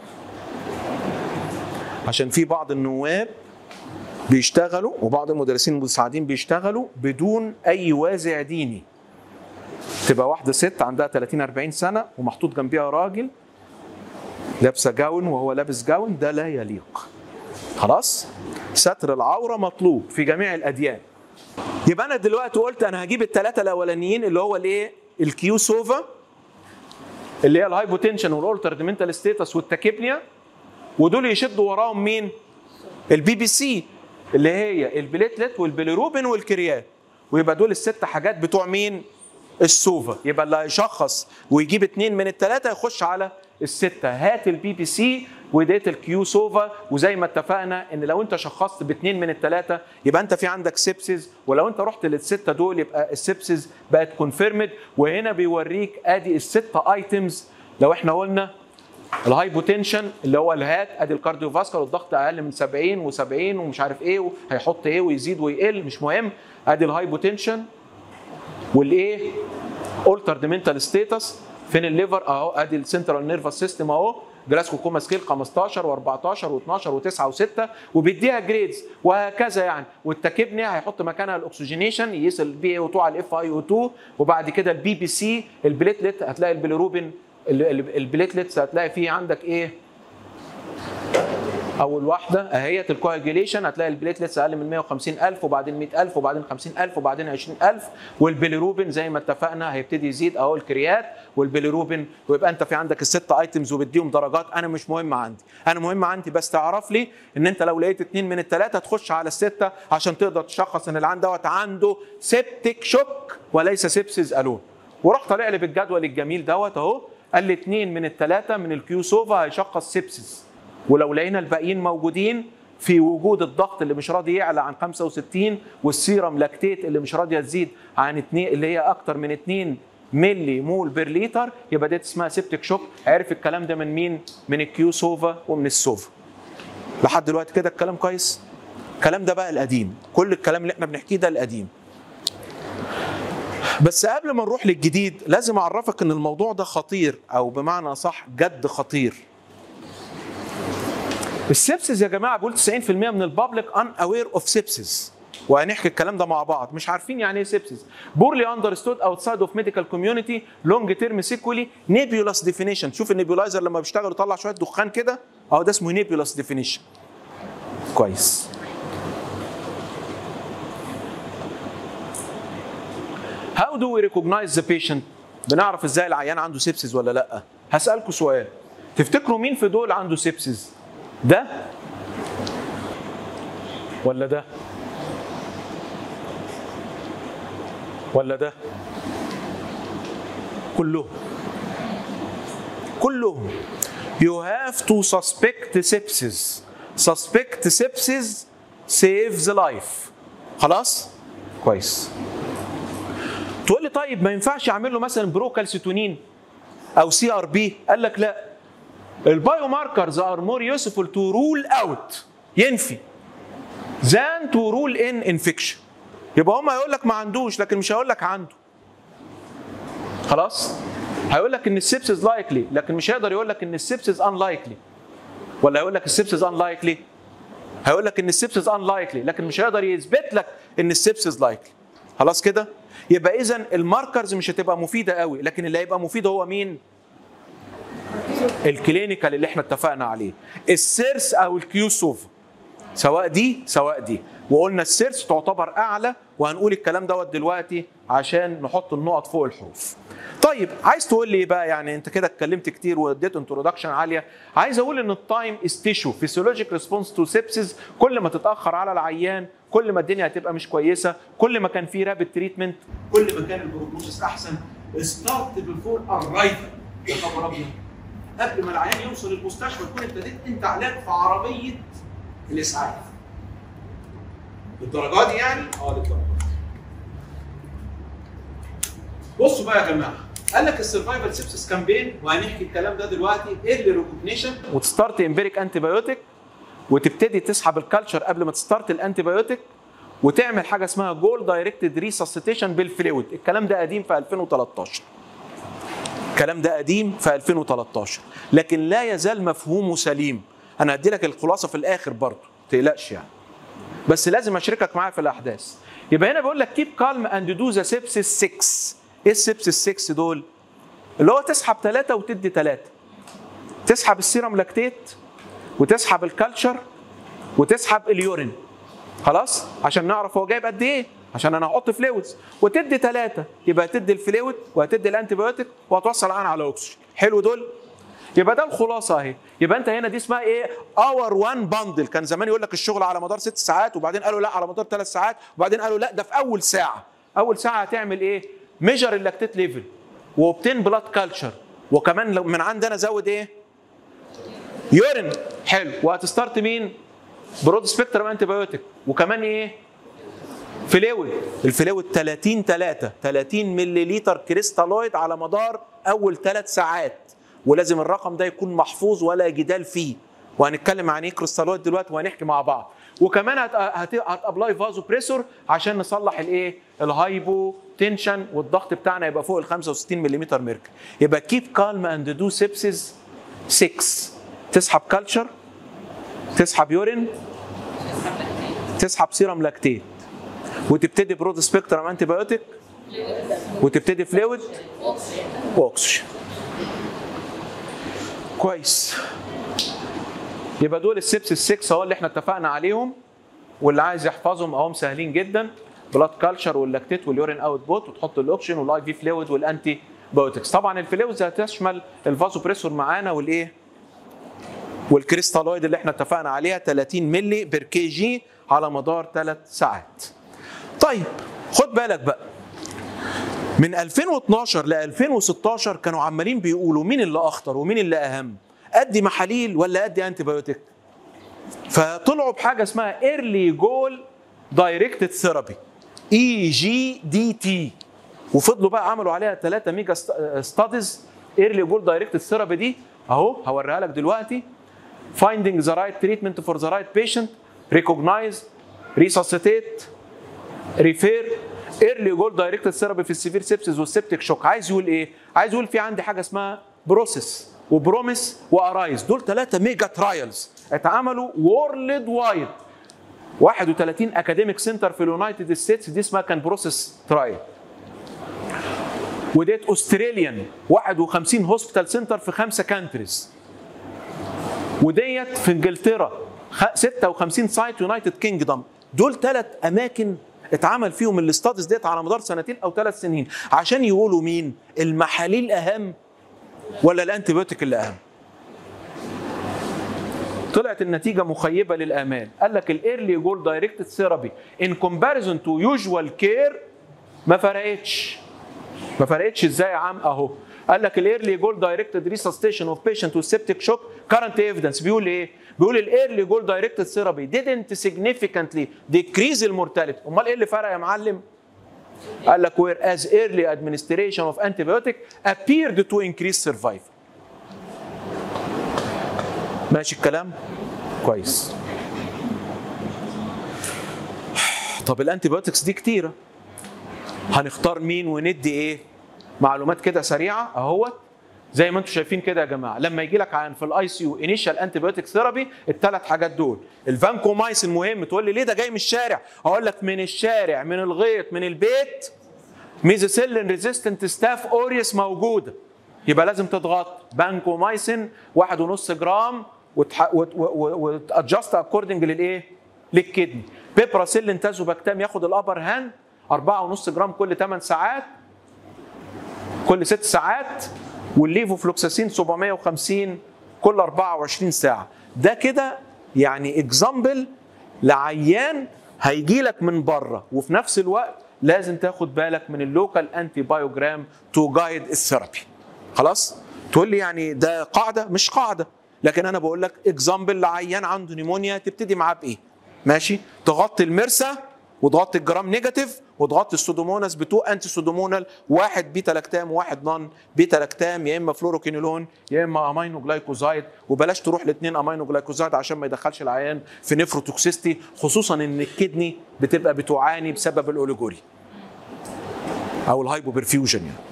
عشان في بعض النواب بيشتغلوا وبعض المدرسين المساعدين بيشتغلوا بدون اي وازع ديني تبقى واحده ست عندها 30 40 سنه ومحطوط جنبيها راجل لابسه جاون وهو لابس جاون ده لا يليق خلاص ستر العوره مطلوب في جميع الاديان يبقى انا دلوقتي قلت انا هجيب الثلاثه الاولانيين اللي هو الايه الكيو سوفا اللي هي الهايبوتنشن والاولترد منتال ستيتس والتاكيبنيا ودول يشدوا وراهم مين البي بي سي اللي هي البليتلت والبيليروبين والكريات ويبقى دول الست حاجات بتوع مين السوفا يبقى اللي هيشخص ويجيب اثنين من الثلاثه يخش على السته هات البي بي سي وديت الكيو سوفا وزي ما اتفقنا ان لو انت شخصت باثنين من الثلاثه يبقى انت في عندك سيبسز ولو انت رحت للسته دول يبقى السيبسز بقت كونفيرمد وهنا بيوريك ادي السته ايتمز لو احنا قلنا الهايبوتنشن اللي هو الهات ادي الكارديو فاسكولار الضغط اقل من 70 و70 ومش عارف ايه هيحط ايه ويزيد ويقل مش مهم ادي الهايبوتنشن والايه اولترد منتال ستيتس فين الليفر اهو ادي السنترال نيرفس سيستم اهو جلاسكو كوما سكيل 15 و14 و12 و9 و6 وبيديها جريدز وهكذا يعني والتكبنيا هيحط مكانها الاكسجينيشن يقيس البي اي او 2 على الاف اي او 2 وبعد كده البي بي سي البليتلت هتلاقي البيليروبين البليتلتس هتلاقي فيه عندك ايه اول واحده اهيت الكواجيليشن هتلاقي البليتلتس اقل من 150000 وبعدين 100000 وبعدين 50000 وبعدين 20000 والبيليروبين زي ما اتفقنا هيبتدي يزيد اهو الكريات والبيليروبين ويبقى انت في عندك الست ايتمز وبديهم درجات انا مش مهم عندي انا مهم عندي بس تعرف لي ان انت لو لقيت اثنين من الثلاثه تخش على السته عشان تقدر تشخص ان العيان دوت عنده سيبتيك شوك وليس سيبسيز الون وراح طالع لي بالجدول الجميل دوت اهو قال لي اثنين من الثلاثه من الكيو سوفا هيشخص سيبسيس ولو لقينا الباقيين موجودين في وجود الضغط اللي مش راضي يعلى عن 65 والسيرم لاكتيت اللي مش راضيه تزيد عن 2 اللي هي اكتر من 2 ملي مول بير لتر يبقى ديت اسمها سيبتك شوك عرف الكلام ده من مين؟ من الكيو سوفا ومن السوفا لحد دلوقتي كده الكلام كويس الكلام ده بقى القديم كل الكلام اللي احنا بنحكيه ده القديم بس قبل ما نروح للجديد لازم اعرفك ان الموضوع ده خطير او بمعنى صح جد خطير السبسس يا جماعه بقول 90% من البابليك ان اوير اوف سبسس وهنحكي الكلام ده مع بعض مش عارفين يعني ايه سبسس بورلي اندرستود اوتسايد اوف ميديكال كوميونتي لونج تيرم سيكولي نيبيولاس ديفينيشن شوف النيبيولايزر لما بيشتغل يطلع شويه دخان كده اهو ده اسمه نيبيولاس ديفينيشن كويس How do we recognize the patient؟ بنعرف ازاي العيان عنده سيبسيس ولا لا؟ هسألكوا سؤال تفتكروا مين في دول عنده سيبسيس؟ ده ولا ده؟ ولا ده؟ كلهم كلهم You have to suspect sepsis. Suspect sepsis saves life. خلاص؟ كويس. تقول لي طيب ما ينفعش اعمل له مثلا بروكالسيتونين او سي ار بي قال لك لا البايو ماركرز ار مور يوسفول تو رول اوت ينفي ذان تو رول ان انفكشن يبقى هم هيقول لك ما عندوش لكن مش هيقول لك عنده خلاص هيقول لك ان السبسس لايكلي لكن مش هيقدر يقول لك ان السبسس ان لايكلي ولا هيقول لك السبسس ان لايكلي هيقول لك ان السبسس ان لايكلي لكن مش هيقدر يثبت لك ان السبسس لايكلي خلاص كده يبقى اذا الماركرز مش هتبقى مفيده قوي لكن اللي هيبقى مفيد هو مين الكلينيكال اللي احنا اتفقنا عليه السيرس او الكيو سوفا سواء دي سواء دي وقلنا السيرس تعتبر اعلى وهنقول الكلام دوت دلوقتي عشان نحط النقط فوق الحروف طيب عايز تقول لي ايه بقى يعني انت كده اتكلمت كتير واديت انترودكشن عاليه عايز اقول ان التايم از تيشو فيسيولوجيك ريسبونس تو سيبسيس كل ما تتاخر على العيان كل ما الدنيا هتبقى مش كويسه كل ما كان في رابid تريتمنت كل ما كان البروجنوسيس احسن ستارت بيفور ارايفل يا خبر ابيض قبل ما العيان يوصل المستشفى تكون ابتديت انت علاج في عربيه الاسعاف للدرجه دي يعني؟ اه للدرجه دي. بصوا بقى يا جماعه قال لك السرفايفل سيبسس كامبين وهنحكي الكلام ده دلوقتي ايرلي ريكوجنيشن وتستارت امبيريك انتي بايوتيك وتبتدي تسحب الكالتشر قبل ما تستارت الانتي بايوتيك وتعمل حاجه اسمها جول دايركتد ريسسيتيشن بالفلويد الكلام ده قديم في 2013 الكلام ده قديم في 2013 لكن لا يزال مفهومه سليم انا هدي لك الخلاصه في الاخر برضه تقلقش يعني بس لازم اشاركك معايا في الاحداث يبقى هنا بيقول لك كيب كالم اند دو ذا سيبسيس 6 ايه السيبسيس 6 دول اللي هو تسحب ثلاثة وتدي ثلاثة تسحب السيرم لاكتيت وتسحب الكالتشر وتسحب اليورين خلاص عشان نعرف هو جايب قد ايه عشان انا هحط فلويدز وتدي ثلاثة يبقى هتدي الفلويد وهتدي الانتي بايوتيك وهتوصل العين على اكسجين حلو دول يبقى ده الخلاصه اهي يبقى انت هنا دي اسمها ايه اور وان باندل كان زمان يقول لك الشغل على مدار ست ساعات وبعدين قالوا لا على مدار ثلاث ساعات وبعدين قالوا لا ده في اول ساعه اول ساعه هتعمل ايه ميجر اللاكتيت ليفل وبتين بلاد كلتشر وكمان لو من عندنا زود ايه يورين حلو وهتستارت مين برود سبيكترم انتي بايوتيك وكمان ايه فلويد الفلويد 30 3 30 ملي لتر كريستالويد على مدار اول ثلاث ساعات ولازم الرقم ده يكون محفوظ ولا جدال فيه وهنتكلم عن ايه كريستالويد دلوقتي وهنحكي مع بعض وكمان هت هت هتابلاي فازو بريسور عشان نصلح الايه الهايبو تنشن والضغط بتاعنا يبقى فوق ال 65 ملم ميركوري يبقى كيب كالم اند دو سيبسيس 6 تسحب كلتشر تسحب يورين تسحب سيرم لاكتيت وتبتدي برود سبيكترم انتي بايوتيك وتبتدي فلويد واكسجين كويس يبقى دول السبسس 6 اهو اللي احنا اتفقنا عليهم واللي عايز يحفظهم اهم سهلين جدا بلاد كلتشر واللاكتيت واليورين اوت بوت وتحط الاوكسجين والاي في فلويد والانتي بايوتكس طبعا الفلويدز هتشمل الفازو بريسور معانا والايه والكريستالويد اللي احنا اتفقنا عليها 30 ملي بير كي جي على مدار ثلاث ساعات طيب خد بالك بقى من 2012 ل 2016 كانوا عمالين بيقولوا مين اللي اخطر ومين اللي اهم ادي محاليل ولا ادي انتي بايوتيك فطلعوا بحاجه اسمها ايرلي جول دايركتد ثيرابي اي جي دي تي وفضلوا بقى عملوا عليها 3 ميجا ستاديز ايرلي جول دايركتد ثيرابي دي اهو هوريها لك دلوقتي finding the right treatment for the right patient recognize resuscitate refer early goal directed therapy في السيفير سيبسيس والسبتيك شوك عايز يقول ايه؟ عايز يقول في عندي حاجه اسمها بروسيس وبروميس وارايز دول ثلاثه ميجا ترايلز اتعملوا وورلد وايد 31 اكاديميك سنتر في اليونايتد ستيتس دي اسمها كان بروسيس ترايل وديت استراليان 51 هوسبيتال سنتر في خمسه كانتريز وديت في انجلترا 56 سايت يونايتد كينجدم دول ثلاث اماكن اتعمل فيهم الاستاديز ديت على مدار سنتين او ثلاث سنين عشان يقولوا مين المحاليل اهم ولا الانتيبيوتيك اللي اهم طلعت النتيجة مخيبة للآمال قال لك الايرلي جول دايركتد ثيرابي ان كومباريزون تو يوجوال كير ما فرقتش ما فرقتش ازاي يا عم اهو قال لك الايرلي جول دايركتد ريسستيشن اوف بيشنت with septic شوك كارنت ايفيدنس بيقول ايه؟ بيقول الايرلي جول دايركتد ثيرابي didn't significantly decrease المورتاليتي امال ايه اللي فرق يا معلم؟ قال لك whereas early administration of antibiotic appeared to increase survival ماشي الكلام؟ كويس طب الانتيبيوتكس دي كتيره هنختار مين وندي ايه؟ معلومات كده سريعه اهوت زي ما انتم شايفين كده يا جماعه لما يجي لك عيان في الاي سي يو انيشال انتيبيوتيك ثيرابي الثلاث حاجات دول الفانكومايسين مهم تقول لي ليه ده جاي من الشارع اقول لك من الشارع من الغيط من البيت ميزوسيلين ريزيستنت ستاف اوريوس موجوده يبقى لازم تضغط بانكومايسين واحد ونص جرام وتادجست اكوردنج للايه؟ للكدني بيبراسيلين تازوباكتام ياخد الابر هاند 4.5 جرام كل 8 ساعات كل 6 ساعات والليفوفلوكساسين 750 كل 24 ساعه ده كده يعني اكزامبل لعيان هيجي لك من بره وفي نفس الوقت لازم تاخد بالك من اللوكال انتي بايوجرام تو جايد الثيرابي خلاص تقول لي يعني ده قاعده مش قاعده لكن انا بقول لك اكزامبل لعيان عنده نيمونيا تبتدي معاه بايه ماشي تغطي المرسى وتغطي الجرام نيجاتيف وتغطي السودوموناس بتو انتي سودومونال واحد بيتا لاكتام وواحد نون بيتا لاكتام يا اما فلوروكينولون يا اما امينو جلايكوزايد وبلاش تروح الاثنين امينو جلايكوزايد عشان ما يدخلش العيان في نفروتوكسيستي خصوصا ان الكدني بتبقى بتعاني بسبب الاوليجوري او الهايبوبرفيوجن يعني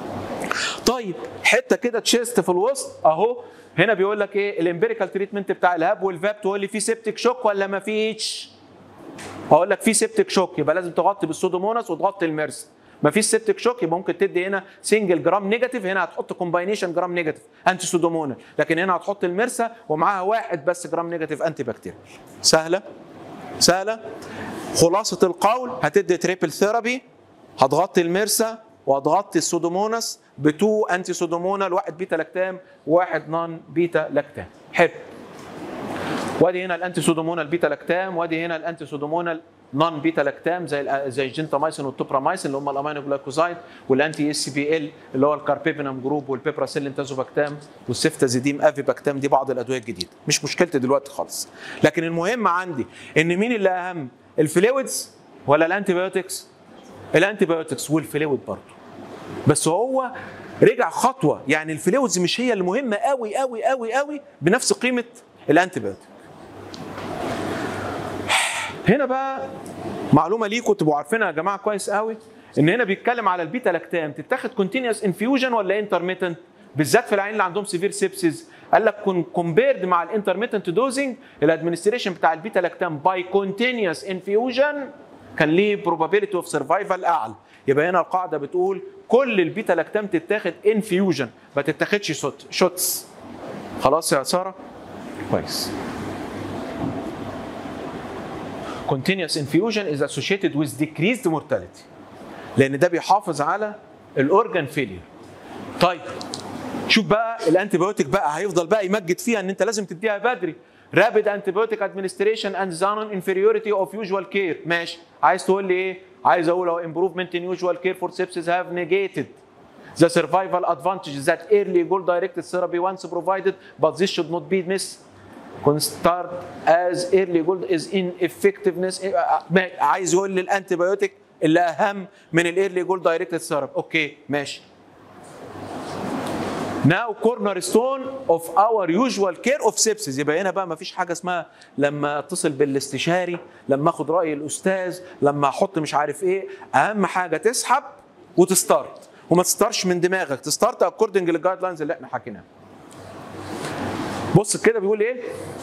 طيب حته كده تشيست في الوسط اهو هنا بيقول لك ايه الامبيريكال تريتمنت بتاع الهاب والفاب تقول لي في سيبتك شوك ولا ما فيش هقول لك في سيبتك شوك يبقى لازم تغطي بالسودوموناس وتغطي الميرس ما فيش سيبتك شوك يبقى ممكن تدي هنا سنجل جرام نيجاتيف هنا هتحط كومباينيشن جرام نيجاتيف انتي سودومونال لكن هنا هتحط المرسى ومعاها واحد بس جرام نيجاتيف انتي بكتيريا سهله سهله خلاصه القول هتدي تريبل ثيرابي هتغطي المرسى وهتغطي السودوموناس بتو انتي سودومونال واحد بيتا لاكتام وواحد نون بيتا لاكتام حلو وادي هنا الانتي سودومونال بيتا لاكتام وادي هنا الانتي سودومونال نون بيتا لاكتام زي زي الجنتامايسين والتوبرامايسين اللي هم الامينو جلايكوزايد والانتي اس بي ال اللي هو الكاربيبينام جروب والبيبراسيلين تازوباكتام والسيفتازيديم افيباكتام دي بعض الادويه الجديده مش مشكلتي دلوقتي خالص لكن المهم عندي ان مين اللي اهم الفلويدز ولا الانتيبيوتكس الانتيبيوتكس والفلويد برضه بس هو رجع خطوه يعني الفلويدز مش هي المهمه قوي قوي قوي قوي بنفس قيمه الانتيبيوتك هنا بقى معلومه ليكم تبقوا عارفينها يا جماعه كويس قوي ان هنا بيتكلم على البيتا لاكتام تتاخد كونتينوس انفيوجن ولا انترميتنت بالذات في العين اللي عندهم سيفير سيبسيز قال لك كومبيرد مع الانترميتنت دوزنج الادمنستريشن بتاع البيتا لاكتام باي كونتينوس انفيوجن كان ليه probability اوف سرفايفل اعلى يبقى هنا القاعده بتقول كل البيتا لاكتام تتاخد انفيوجن ما تتاخدش شوتس خلاص يا ساره كويس continuous infusion is associated with decreased mortality لان ده بيحافظ على الاورجان فيلير طيب شوف بقى الانتيبيوتيك بقى هيفضل بقى يمجد فيها ان انت لازم تديها بدري rapid antibiotic administration and the non-inferiority of usual care ماشي عايز تقول لي ايه عايز اقول اهو improvement in usual care for sepsis have negated the survival advantages that early goal directed therapy once provided but this should not be missed start as early gold is ineffectiveness عايز يقول لي الانتي بايوتيك اللي اهم من الايرلي جولد دايركتد ثيرابي اوكي ماشي ناو كورنر ستون اوف اور يوجوال كير اوف سيبسيس يبقى هنا بقى ما فيش حاجه اسمها لما اتصل بالاستشاري لما اخد راي الاستاذ لما احط مش عارف ايه اهم حاجه تسحب وتستارت وما تستارش من دماغك تستارت اكوردنج للجايد لاينز اللي احنا حكيناها بص كده بيقول ايه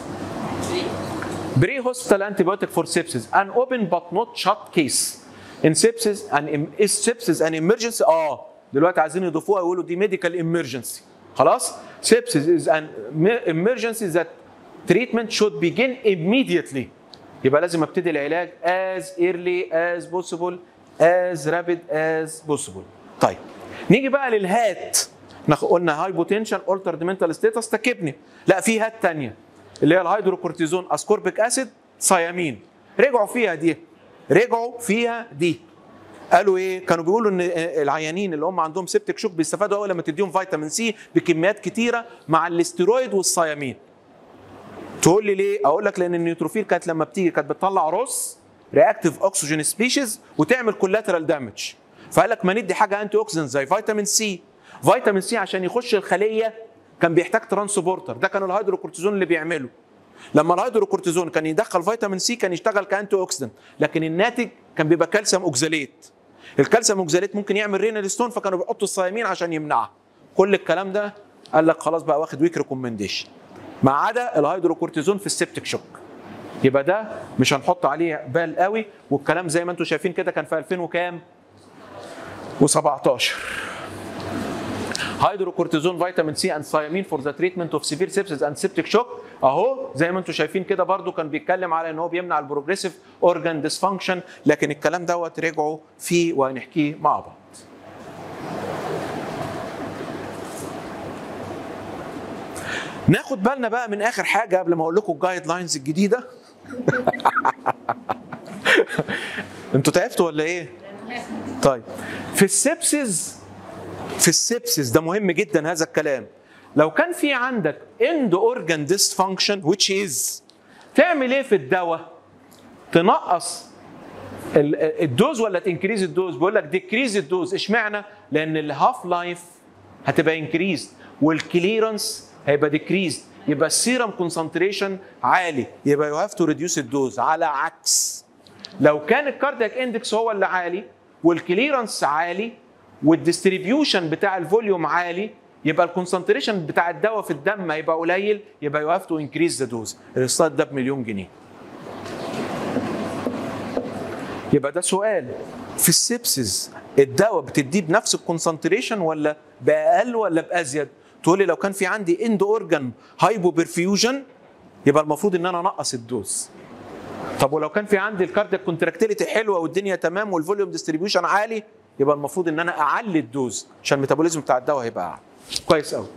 بري هوستال انتي بايوتيك فور سيبسيس ان اوبن بات نوت شات كيس ان سيبسيس ان is sepsis an emergency اه دلوقتي عايزين يضيفوها يقولوا دي ميديكال emergency خلاص sepsis is an emergency that treatment should begin immediately يبقى لازم ابتدي العلاج as early as possible as rapid as possible طيب نيجي بقى للهات احنا قلنا هايبوتنشن altered mental status تكبني لا في هات تانية اللي هي الهيدروكورتيزون اسكوربيك اسيد صيامين رجعوا فيها دي رجعوا فيها دي قالوا ايه كانوا بيقولوا ان العيانين اللي هم عندهم سيبتك شوك بيستفادوا قوي لما تديهم فيتامين سي بكميات كتيره مع الاسترويد والصيامين تقول لي ليه اقول لك لان النيوتروفيل كانت لما بتيجي كانت بتطلع رص رياكتيف اوكسجين سبيشيز وتعمل كولاترال دامج فقال لك ما ندي حاجه انتي اوكسيدنت زي فيتامين سي فيتامين سي عشان يخش الخليه كان بيحتاج ترانسبورتر ده كان الهيدروكورتيزون اللي بيعمله لما الهيدروكورتيزون كان يدخل فيتامين سي كان يشتغل كانتي اوكسيدنت لكن الناتج كان بيبقى كالسيوم اوكزاليت الكالسيوم اوكزاليت ممكن يعمل رينال ستون فكانوا بيحطوا الصيامين عشان يمنعها كل الكلام ده قال لك خلاص بقى واخد ويك ريكومنديشن ما عدا الهيدروكورتيزون في السبتك شوك يبقى ده مش هنحط عليه بال قوي والكلام زي ما انتم شايفين كده كان في 2000 وكام و17 هيدروكورتيزون فيتامين سي اند ثيامين فور ذا تريتمنت اوف سيفير سيبسيس اند سيبتك شوك اهو زي ما انتم شايفين كده برضو كان بيتكلم على ان هو بيمنع البروجريسيف اورجان ديسفانكشن لكن الكلام دوت رجعوا فيه وهنحكيه مع بعض ناخد بالنا بقى من اخر حاجه قبل ما اقول لكم الجايد لاينز الجديده انتوا تعبتوا ولا ايه طيب في السبسيس في السبسيس ده مهم جدا هذا الكلام لو كان في عندك اند اورجان ديسفانكشن which is تعمل ايه في الدواء تنقص الدوز ولا تنكريز الدوز بيقول لك ديكريز الدوز اشمعنى لان الهاف لايف هتبقى انكريز والكليرنس هيبقى ديكريز يبقى السيرم كونسنتريشن عالي يبقى يو هاف تو ريديوس الدوز على عكس لو كان الكاردياك اندكس هو اللي عالي والكليرنس عالي والديستريبيوشن بتاع الفوليوم عالي يبقى الكونسنتريشن بتاع الدواء في الدم هيبقى قليل يبقى يو هاف تو انكريز ذا دوز السلايد ده بمليون جنيه يبقى ده سؤال في السبسز الدواء بتديه بنفس الكونسنتريشن ولا باقل ولا بازيد تقول لي لو كان في عندي اند اورجان هايبو برفيوجن يبقى المفروض ان انا انقص الدوز طب ولو كان في عندي الكاردياك كونتراكتيليتي حلوه والدنيا تمام والفوليوم ديستريبيوشن عالي يبقى المفروض ان انا اعلي الدوز عشان الميتابوليزم بتاع الدواء هيبقى اعلى كويس قوي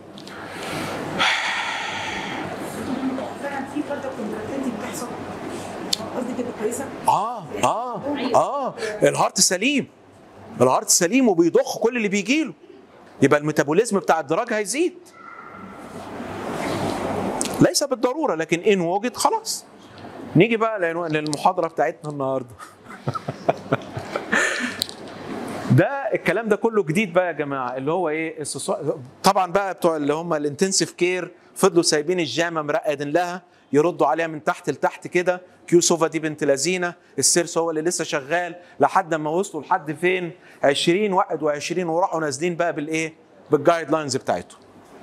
فعلا في كارديو كونتراكتيلتي بتحصل قصدي كده كويسه اه اه اه الهارت سليم الهارت سليم وبيضخ كل اللي بيجي له يبقى الميتابوليزم بتاع الدراج هيزيد ليس بالضروره لكن ان وجد خلاص نيجي بقى لعنوان- للمحاضره بتاعتنا النهارده ده الكلام ده كله جديد بقى يا جماعه اللي هو ايه السوسو- طبعا بقى بتوع اللي هم الانتنسيف كير فضلوا سايبين الجامه مرقدين لها يردوا عليها من تحت لتحت كده كيو سوفا دي بنت لذينه السيرس هو اللي لسه شغال لحد ما وصلوا لحد فين 20 21 وراحوا نازلين بقى بالايه بالجايد لاينز بتاعتهم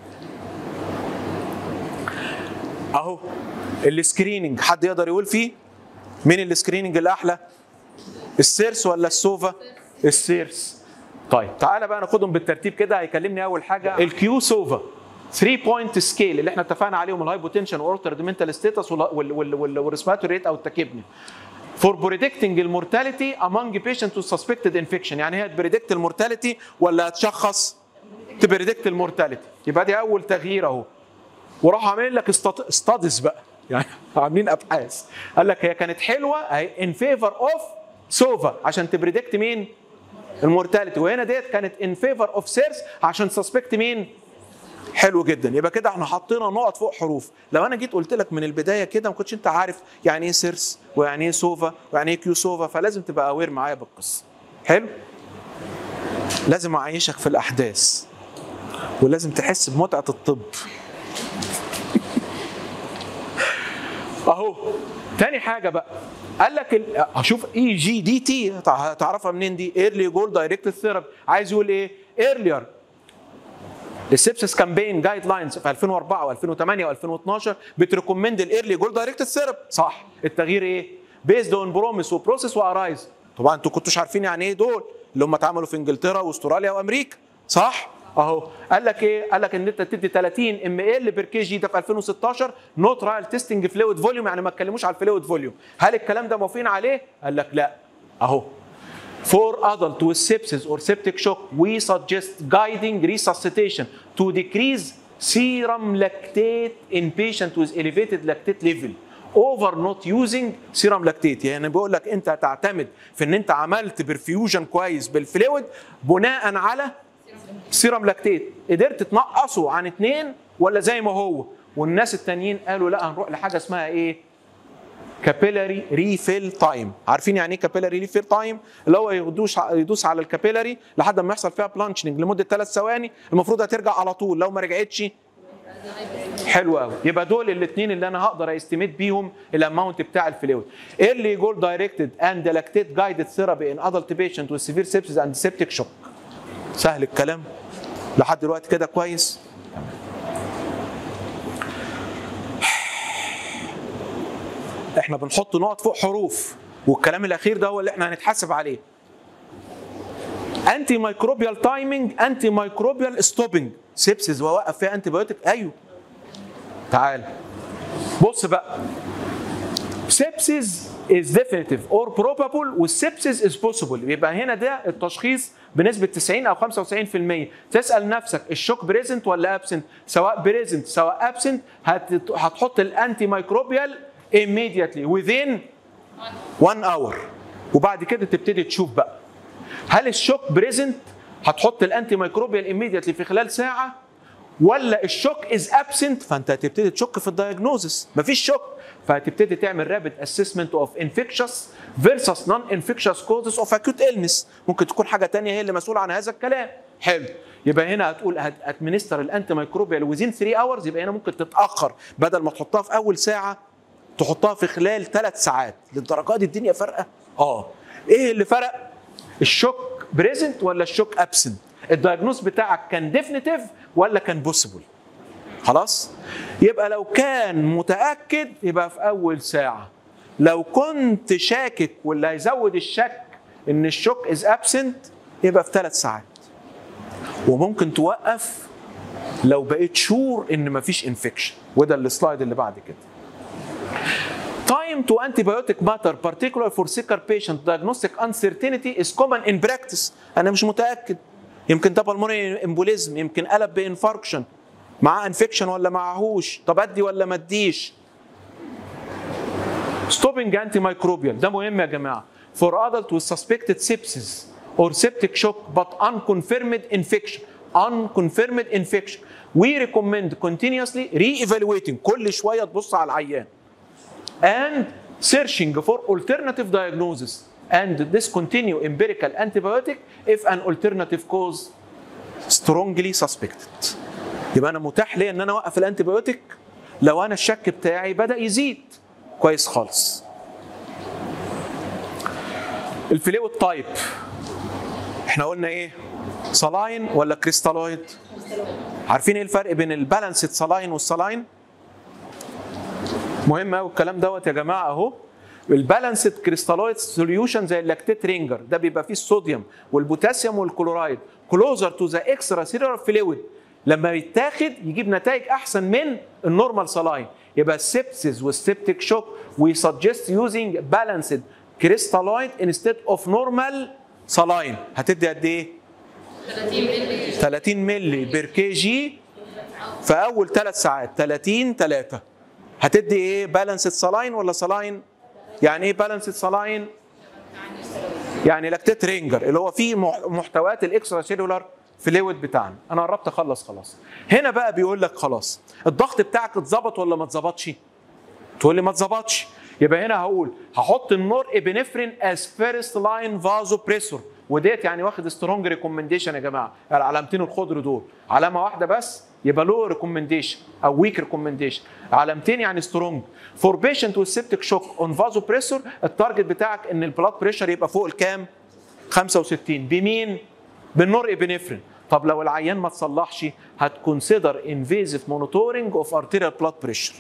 اهو السكريننج حد يقدر يقول فيه مين السكريننج الاحلى السيرس ولا السوفا السيرس طيب تعالى بقى ناخدهم بالترتيب كده هيكلمني اول حاجه الكيو سوفا 3 بوينت سكيل اللي احنا اتفقنا عليهم الهايبوتنشن واورترد منتال ستاتس والريسبيراتوري ريت او التكبني فور بريدكتنج المورتاليتي امونج بيشنت سسبكتد انفكشن يعني هي تبريدكت المورتاليتي ولا هتشخص تبريدكت المورتاليتي يبقى دي اول تغيير اهو وراحوا عاملين لك ستاديز بقى يعني عاملين ابحاث قال لك هي كانت حلوه ان فيفر اوف سوفا عشان تبريدكت مين؟ المورتاليتي وهنا ديت كانت ان فيفر اوف سيرس عشان سسبكت مين؟ حلو جدا يبقى كده احنا حطينا نقط فوق حروف لو انا جيت قلت لك من البدايه كده ما كنتش انت عارف يعني ايه سيرس ويعني ايه سوفا ويعني ايه كيو سوفا فلازم تبقى اوير معايا بالقصه حلو لازم اعيشك في الاحداث ولازم تحس بمتعه الطب اهو تاني حاجه بقى قال لك ال- هشوف اي جي دي تي تعرفها منين دي ايرلي جول دايركت ثيرابي عايز يقول ايه ايرلير السبسس كامبين جايد لاينز في 2004 و2008 و2012 بتريكومند الايرلي جول دايركت ثيرابي صح التغيير ايه بيزد اون بروميس وبروسيس وارايز طبعا انتوا كنتوش عارفين يعني ايه دول اللي هم اتعملوا في انجلترا واستراليا وامريكا صح اهو قال لك ايه قال لك ان انت تدي 30 ام ال بير كي جي ده في 2016 نو ترايل تيستنج فلويد فوليوم يعني ما اتكلموش على الفلويد فوليوم هل الكلام ده موافقين عليه قال لك لا اهو For adult with sepsis or septic shock, we suggest guiding resuscitation to decrease serum lactate in patient with elevated lactate level over not using serum lactate يعني بيقول لك انت هتعتمد في ان انت عملت برفيوجن كويس بالفلويد بناء على سيرم لاكتيت قدرت تنقصه عن اتنين ولا زي ما هو والناس التانيين قالوا لا هنروح لحاجه اسمها ايه كابيلاري ريفيل تايم عارفين يعني ايه كابيلاري ريفيل تايم اللي هو يدوس يدوس على الكابيلاري لحد ما يحصل فيها بلانشنج لمده ثلاث ثواني المفروض هترجع على طول لو ما رجعتش حلو قوي يبقى دول الاثنين اللي انا هقدر استيميت بيهم الاماونت بتاع الفلويد ايرلي جول دايركتد اند لاكتيت جايدد ثيرابي ان ادلت بيشنت with severe sepsis and septic shock سهل الكلام لحد دلوقتي كده كويس احنا بنحط نقط فوق حروف والكلام الاخير ده هو اللي احنا هنتحاسب عليه انتي مايكروبيال تايمينج انتي مايكروبيال ستوبنج سيبسز واوقف فيها انتي بايوتيك ايوه تعال بص بقى sepsis is definitive or probable والsepsis is possible يبقى هنا ده التشخيص بنسبة 90 أو 95% تسأل نفسك الشوك بريزنت ولا ابسنت سواء بريزنت سواء ابسنت هتحط الانتي مايكروبيال immediately within 1 hour وبعد كده تبتدي تشوف بقى هل الشوك بريزنت هتحط الانتي مايكروبيال immediately في خلال ساعة ولا الشوك از ابسنت فانت هتبتدي تشك في الدايجنوزس مفيش شوك فهتبتدي تعمل رابid اسسمنت اوف انفكشس فيرسس نون انفكشس كوزز اوف اكيوت النس ممكن تكون حاجه تانية هي اللي مسؤوله عن هذا الكلام حلو يبقى هنا هتقول هتادمنستر الانتي مايكروبيال وزين 3 اورز يبقى هنا ممكن تتاخر بدل ما تحطها في اول ساعه تحطها في خلال ثلاث ساعات للدرجه دي الدنيا فارقه اه ايه اللي فرق الشوك بريزنت ولا الشوك ابسنت الدايجنوز بتاعك كان ديفينيتيف ولا كان بوسيبل خلاص يبقى لو كان متاكد يبقى في اول ساعه لو كنت شاكك واللي هيزود الشك ان الشوك از ابسنت يبقى في ثلاث ساعات وممكن توقف لو بقيت شور ان مفيش انفكشن وده السلايد اللي بعد كده Time to antibiotic matter, particularly for sicker patient, diagnostic uncertainty is common in practice. أنا مش متأكد. يمكن ده بالمونري امبوليزم، يمكن قلب بانفاركشن. معاه انفكشن ولا معهوش؟ طب ادي ولا ما اديش؟ Stopping antimicrobial ده مهم يا جماعة. For adult with suspected sepsis or septic shock but unconfirmed infection. Unconfirmed infection. We recommend continuously re-evaluating كل شوية تبص على العيان. and searching for alternative diagnosis and discontinue empirical antibiotic if an alternative cause strongly suspected يبقى انا متاح لي ان انا اوقف الانتيبيوتيك لو انا الشك بتاعي بدا يزيد كويس خالص الفلويد تايب احنا قلنا ايه صلاين ولا كريستالويد عارفين ايه الفرق بين البالانسد صلاين والصلاين مهم قوي الكلام دوت يا جماعه اهو البالانسد كريستالويد سوليوشن زي اللاكتيت رينجر ده بيبقى فيه الصوديوم والبوتاسيوم والكلورايد كلوزر تو ذا اكسترا سيلولار فلويد لما يتاخد يجيب نتائج احسن من النورمال سلاين يبقى السبسيس والسبتيك شوك وي سجست يوزنج بالانسد كريستالويد انستيد اوف نورمال سلاين هتدي قد ايه 30 مللي 30 مللي بير كي جي في اول ثلاث ساعات 30 3 هتدي ايه بالانسد سلاين ولا سلاين يعني ايه بالانسد سلاين يعني لاكتيت رينجر اللي هو فيه مح- محتويات الاكسترا سيلولار فلويد بتاعنا انا قربت اخلص خلاص هنا بقى بيقول لك خلاص الضغط بتاعك اتظبط ولا ما اتظبطش تقول لي ما اتظبطش يبقى هنا هقول هحط النور ابنفرين از فيرست لاين فازو بريسور وديت يعني واخد سترونج ريكومنديشن يا جماعه العلامتين الخضر دول علامه واحده بس يبقى لو ريكومنديشن او ويك ريكومنديشن علامتين يعني سترونج فور بيشنت وذ سيبتيك شوك اون فازو بريسور التارجت بتاعك ان البلاد بريشر يبقى فوق الكام 65 بمين بالنور ابنفرين طب لو العيان ما تصلحش هتكونسيدر انفيزيف مونيتورنج اوف ارتيريال بلاد بريشر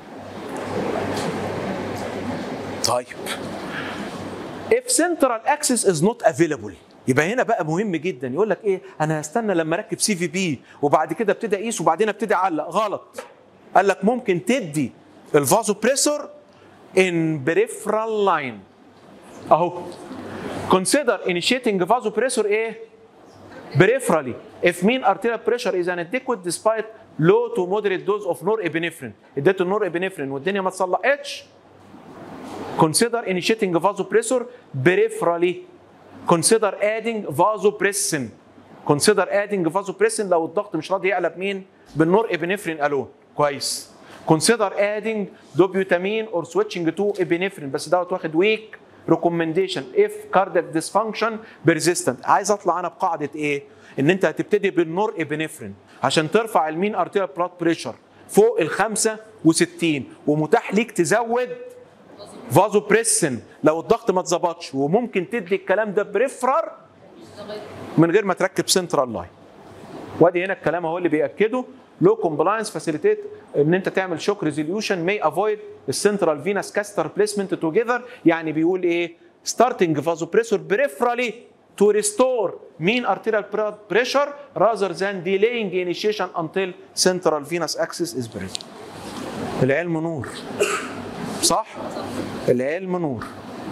طيب if central access is not available يبقى هنا بقى مهم جدا يقول لك ايه انا هستنى لما اركب سي في بي وبعد كده ابتدي اقيس وبعدين ابتدي اعلق غلط قال لك ممكن تدي الفازو بريسور ان بريفرال لاين اهو consider initiating vasopressor ايه peripherally if mean arterial pressure is inadequate despite low to moderate dose of norepinephrine اديت النورابنفرين والدنيا ما تصلحتش consider initiating vasopressor peripherally consider adding vasopressin consider adding vasopressin لو الضغط مش راضي يعلى بمين بالنور ابنفرين الون كويس consider adding دوبيوتامين or switching to epinephrine بس دوت واخد weak recommendation if cardiac dysfunction persistent عايز اطلع انا بقاعده ايه ان انت هتبتدي بالنور ابنفرين عشان ترفع المين ارتيريال بلاد بريشر فوق ال 65 ومتاح ليك تزود فازو بريسن لو الضغط ما اتظبطش وممكن تدي الكلام ده بريفرر من غير ما تركب سنترال لاين وادي هنا الكلام اهو اللي بياكده لو كومبلاينس فاسيليتيت ان انت تعمل شوك ريزوليوشن مي افويد السنترال فينس كاستر بليسمنت توجذر يعني بيقول ايه ستارتنج فازوبريسور بريفرالي to restore mean arterial blood pressure rather than delaying initiation until central venous axis is present. العلم نور صح؟ العلم نور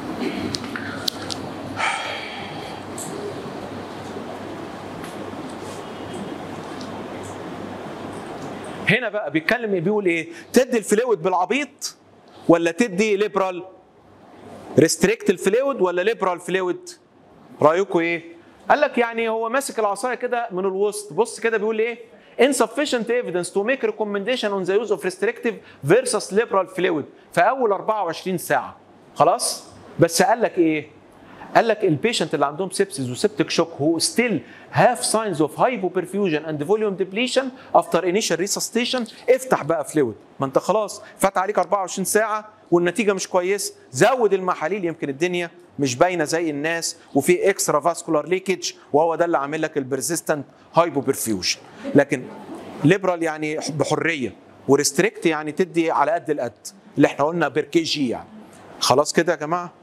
هنا بقى بيتكلم بيقول ايه؟ تدي الفلويد بالعبيط ولا تدي ليبرال؟ ريستريكت الفلويد ولا ليبرال فلويد؟ رايكم ايه؟ قال لك يعني هو ماسك العصايه كده من الوسط بص كده بيقول ايه؟ insufficient evidence to make recommendation on the use of restrictive versus liberal fluid في اول 24 ساعه خلاص بس قال لك ايه قال لك البيشنت اللي عندهم سيبسيس وسيبتك شوك هو ستيل هاف ساينز اوف hypoperfusion اند فوليوم ديبليشن افتر انيشال ريسستيشن افتح بقى فلويد ما انت خلاص فات عليك 24 ساعه والنتيجه مش كويس زود المحاليل يمكن الدنيا مش باينه زي الناس وفي اكسترا فاسكولار ليكج وهو ده اللي عامل لك البرزيستنت هايبوبرفيوجن لكن ليبرال يعني بحريه وريستريكت يعني تدي على قد القد اللي احنا قلنا بير كي جي يعني خلاص كده يا جماعه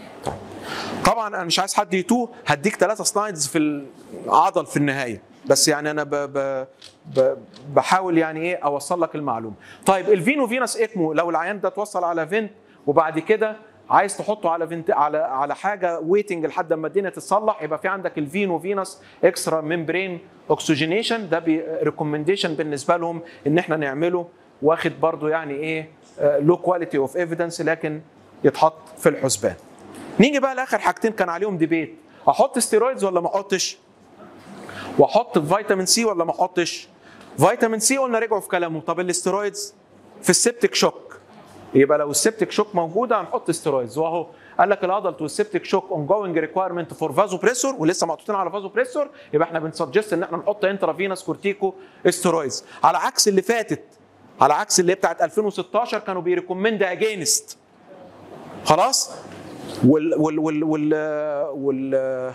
طبعا انا مش عايز حد يتوه هديك ثلاثة سلايدز في العضل في النهايه بس يعني انا ب ب ب بحاول يعني ايه اوصل لك المعلومه طيب الفينو فينس اكمو لو العيان ده اتوصل على فينت وبعد كده عايز تحطه على فينت على على حاجه ويتنج لحد ما الدنيا تتصلح يبقى في عندك الفينو فينس اكسترا ممبرين اوكسجينيشن ده ريكومنديشن بالنسبه لهم ان احنا نعمله واخد برضو يعني ايه لو كواليتي اوف ايفيدنس لكن يتحط في الحسبان نيجي بقى لاخر حاجتين كان عليهم ديبيت احط ستيرويدز ولا ما احطش واحط فيتامين سي ولا ما احطش فيتامين سي قلنا رجعوا في كلامهم طب الاستيرويدز في السبتك شوك يبقى لو السبتك شوك موجوده هنحط ستيرويدز واهو قال لك الادلت والسبتك شوك اون جوينج ريكوايرمنت فور فازو بريسور ولسه محطوطين على فازو بريسور يبقى احنا بنسجست ان احنا نحط انترافينوس كورتيكو استيرويدز على عكس اللي فاتت على عكس اللي هي بتاعت 2016 كانوا بيريكومند اجينست خلاص وال وال وال وال, وال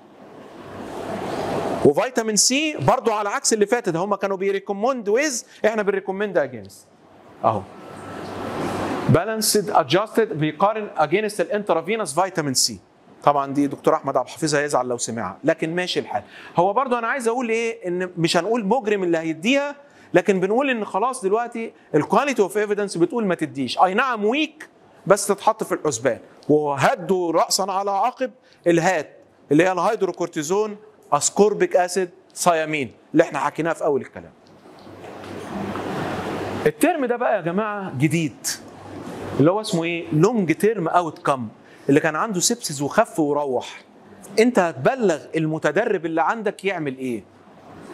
وفيتامين سي برضو على عكس اللي فاتت هم كانوا بيريكومند ويز احنا بنريكومند اجينست اهو بالانسد ادجستد بيقارن اجينست الانترافينوس فيتامين سي طبعا دي دكتور احمد عبد الحفيظ هيزعل لو سمعها لكن ماشي الحال هو برضو انا عايز اقول ايه ان مش هنقول مجرم اللي هيديها لكن بنقول ان خلاص دلوقتي الكواليتي اوف ايفيدنس بتقول ما تديش اي نعم ويك بس تتحط في الحسبان وهدوا راسا على عقب الهات اللي هي الهيدروكورتيزون اسكوربيك اسيد صيامين اللي احنا حكيناه في اول الكلام الترم ده بقى يا جماعه جديد اللي هو اسمه ايه لونج تيرم اوت كم اللي كان عنده سبسس وخف وروح انت هتبلغ المتدرب اللي عندك يعمل ايه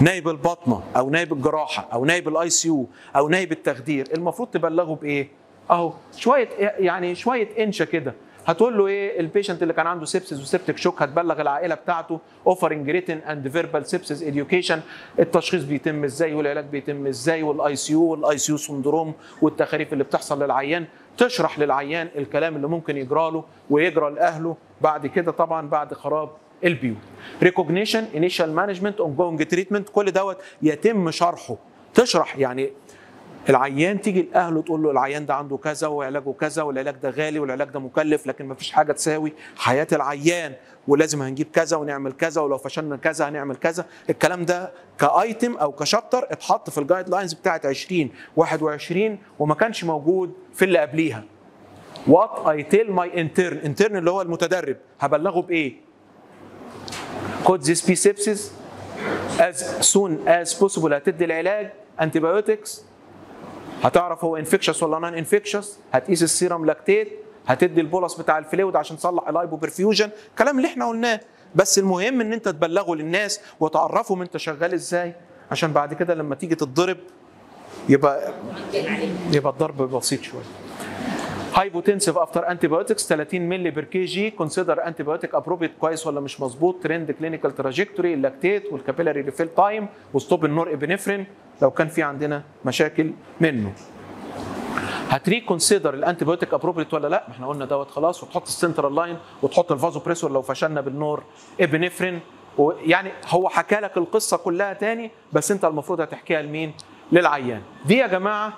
نايب البطنه او نايب الجراحه او نايب الاي سي يو او نايب التخدير المفروض تبلغه بايه اهو شويه يعني شويه انشا كده هتقول له ايه البيشنت اللي كان عنده سيبسز وسيبتك شوك هتبلغ العائله بتاعته اوفرنج ريتن اند فيربال سيبسز اديوكيشن التشخيص بيتم ازاي والعلاج بيتم ازاي والاي سي يو والاي سي يو سندروم والتخاريف اللي بتحصل للعيان تشرح للعيان الكلام اللي ممكن يجرى له ويجرى لاهله بعد كده طبعا بعد خراب البيوت ريكوجنيشن انيشال مانجمنت اون جوينج تريتمنت كل دوت يتم شرحه تشرح يعني العيان تيجي لاهله تقول له العيان ده عنده كذا وعلاجه كذا والعلاج ده غالي والعلاج ده مكلف لكن ما فيش حاجه تساوي حياه العيان ولازم هنجيب كذا ونعمل كذا ولو فشلنا كذا هنعمل كذا الكلام ده كايتم او كشابتر اتحط في الجايد لاينز بتاعت 20 21 وما كانش موجود في اللي قبليها وات اي تيل ماي انترن انترن اللي هو المتدرب هبلغه بايه could this be sepsis as soon as possible هتدي العلاج antibiotics هتعرف هو انفكشس ولا نون انفكشس هتقيس السيرم لاكتيت هتدي البولس بتاع الفلويد عشان تصلح الهايبو برفيوجن الكلام اللي احنا قلناه بس المهم ان انت تبلغه للناس وتعرفهم انت شغال ازاي عشان بعد كده لما تيجي تتضرب يبقى يبقى الضرب بسيط شويه هايبوتنسيف افتر انتي بايوتكس 30 مللي بير كي جي كونسيدر انتي بايوتيك ابروبيت كويس ولا مش مظبوط ترند كلينيكال تراجكتوري اللاكتيت والكابيلاري ريفيل تايم وستوب النور ابنفرين لو كان في عندنا مشاكل منه هتري كونسيدر الانتي بايوتيك ابروبريت ولا لا ما احنا قلنا دوت خلاص وتحط السنترال لاين وتحط الفازو بريسور لو فشلنا بالنور ابنفرين ويعني هو حكى لك القصه كلها تاني بس انت المفروض هتحكيها لمين للعيان دي يا جماعه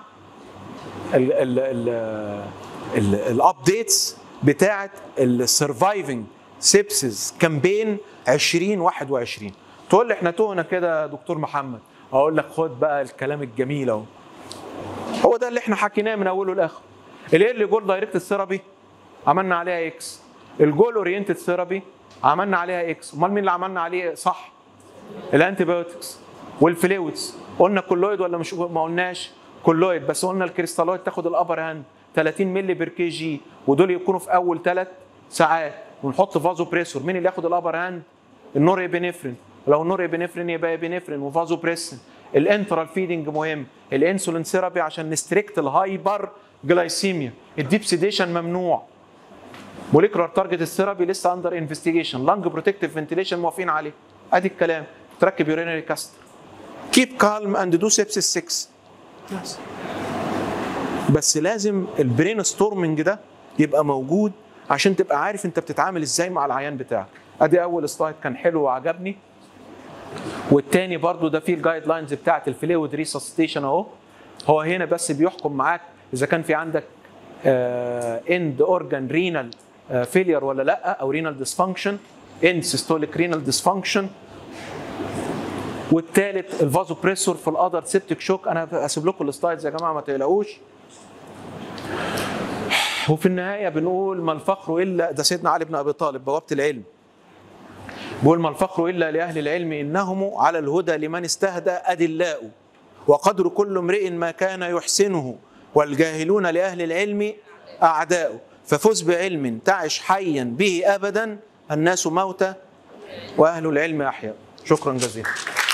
الابديتس بتاعه السرفايفنج سيبسز كامبين 2021 تقول لي احنا تهنا كده يا دكتور محمد اقول لك خد بقى الكلام الجميل اهو هو ده اللي احنا حكيناه من اوله لاخره الايرلي جول دايركت ثيرابي عملنا عليها اكس الجول اورينتد ثيرابي عملنا عليها اكس امال مين اللي عملنا عليه صح الانتي بايوتكس والفلويدز قلنا كولويد ولا مش ما قلناش كولويد بس قلنا الكريستالويد تاخد الابر هاند 30 مللي بير كي جي ودول يكونوا في اول ثلاث ساعات ونحط فازو بريسور مين اللي ياخد الابر هاند النور ابنفرين لو النور ابنفرين يبقى ابنفرين وفازو بريسن الانترال فيدنج مهم الانسولين ثيرابي عشان نستريكت الهايبر جلايسيميا الديب سيديشن ممنوع موليكولار تارجت الثيرابي لسه اندر انفستيجيشن لانج بروتكتيف فنتيليشن موافقين عليه ادي الكلام تركب يورينري كاستر كيب كالم اند دو سيبسيس 6 بس بس لازم البرين ستورمنج ده يبقى موجود عشان تبقى عارف انت بتتعامل ازاي مع العيان بتاعك ادي اول سلايد كان حلو وعجبني والتاني برضو ده فيه الجايد لاينز بتاعت الفلويد ريسسيتيشن اهو هو هنا بس بيحكم معاك اذا كان في عندك اند اورجان رينال فيلير ولا لا او رينال ديسفانكشن اند سيستوليك رينال ديسفانكشن والثالث الفازو بريسور في الادر سيبتك شوك انا هسيب لكم السلايدز يا جماعه ما تقلقوش وفي النهايه بنقول ما الفخر الا ده سيدنا علي بن ابي طالب بوابه العلم بيقول ما الفخر الا لاهل العلم انهم على الهدى لمن استهدى ادلاء وقدر كل امرئ ما كان يحسنه والجاهلون لاهل العلم اعداء ففز بعلم تعش حيا به ابدا الناس موتى واهل العلم احياء شكرا جزيلا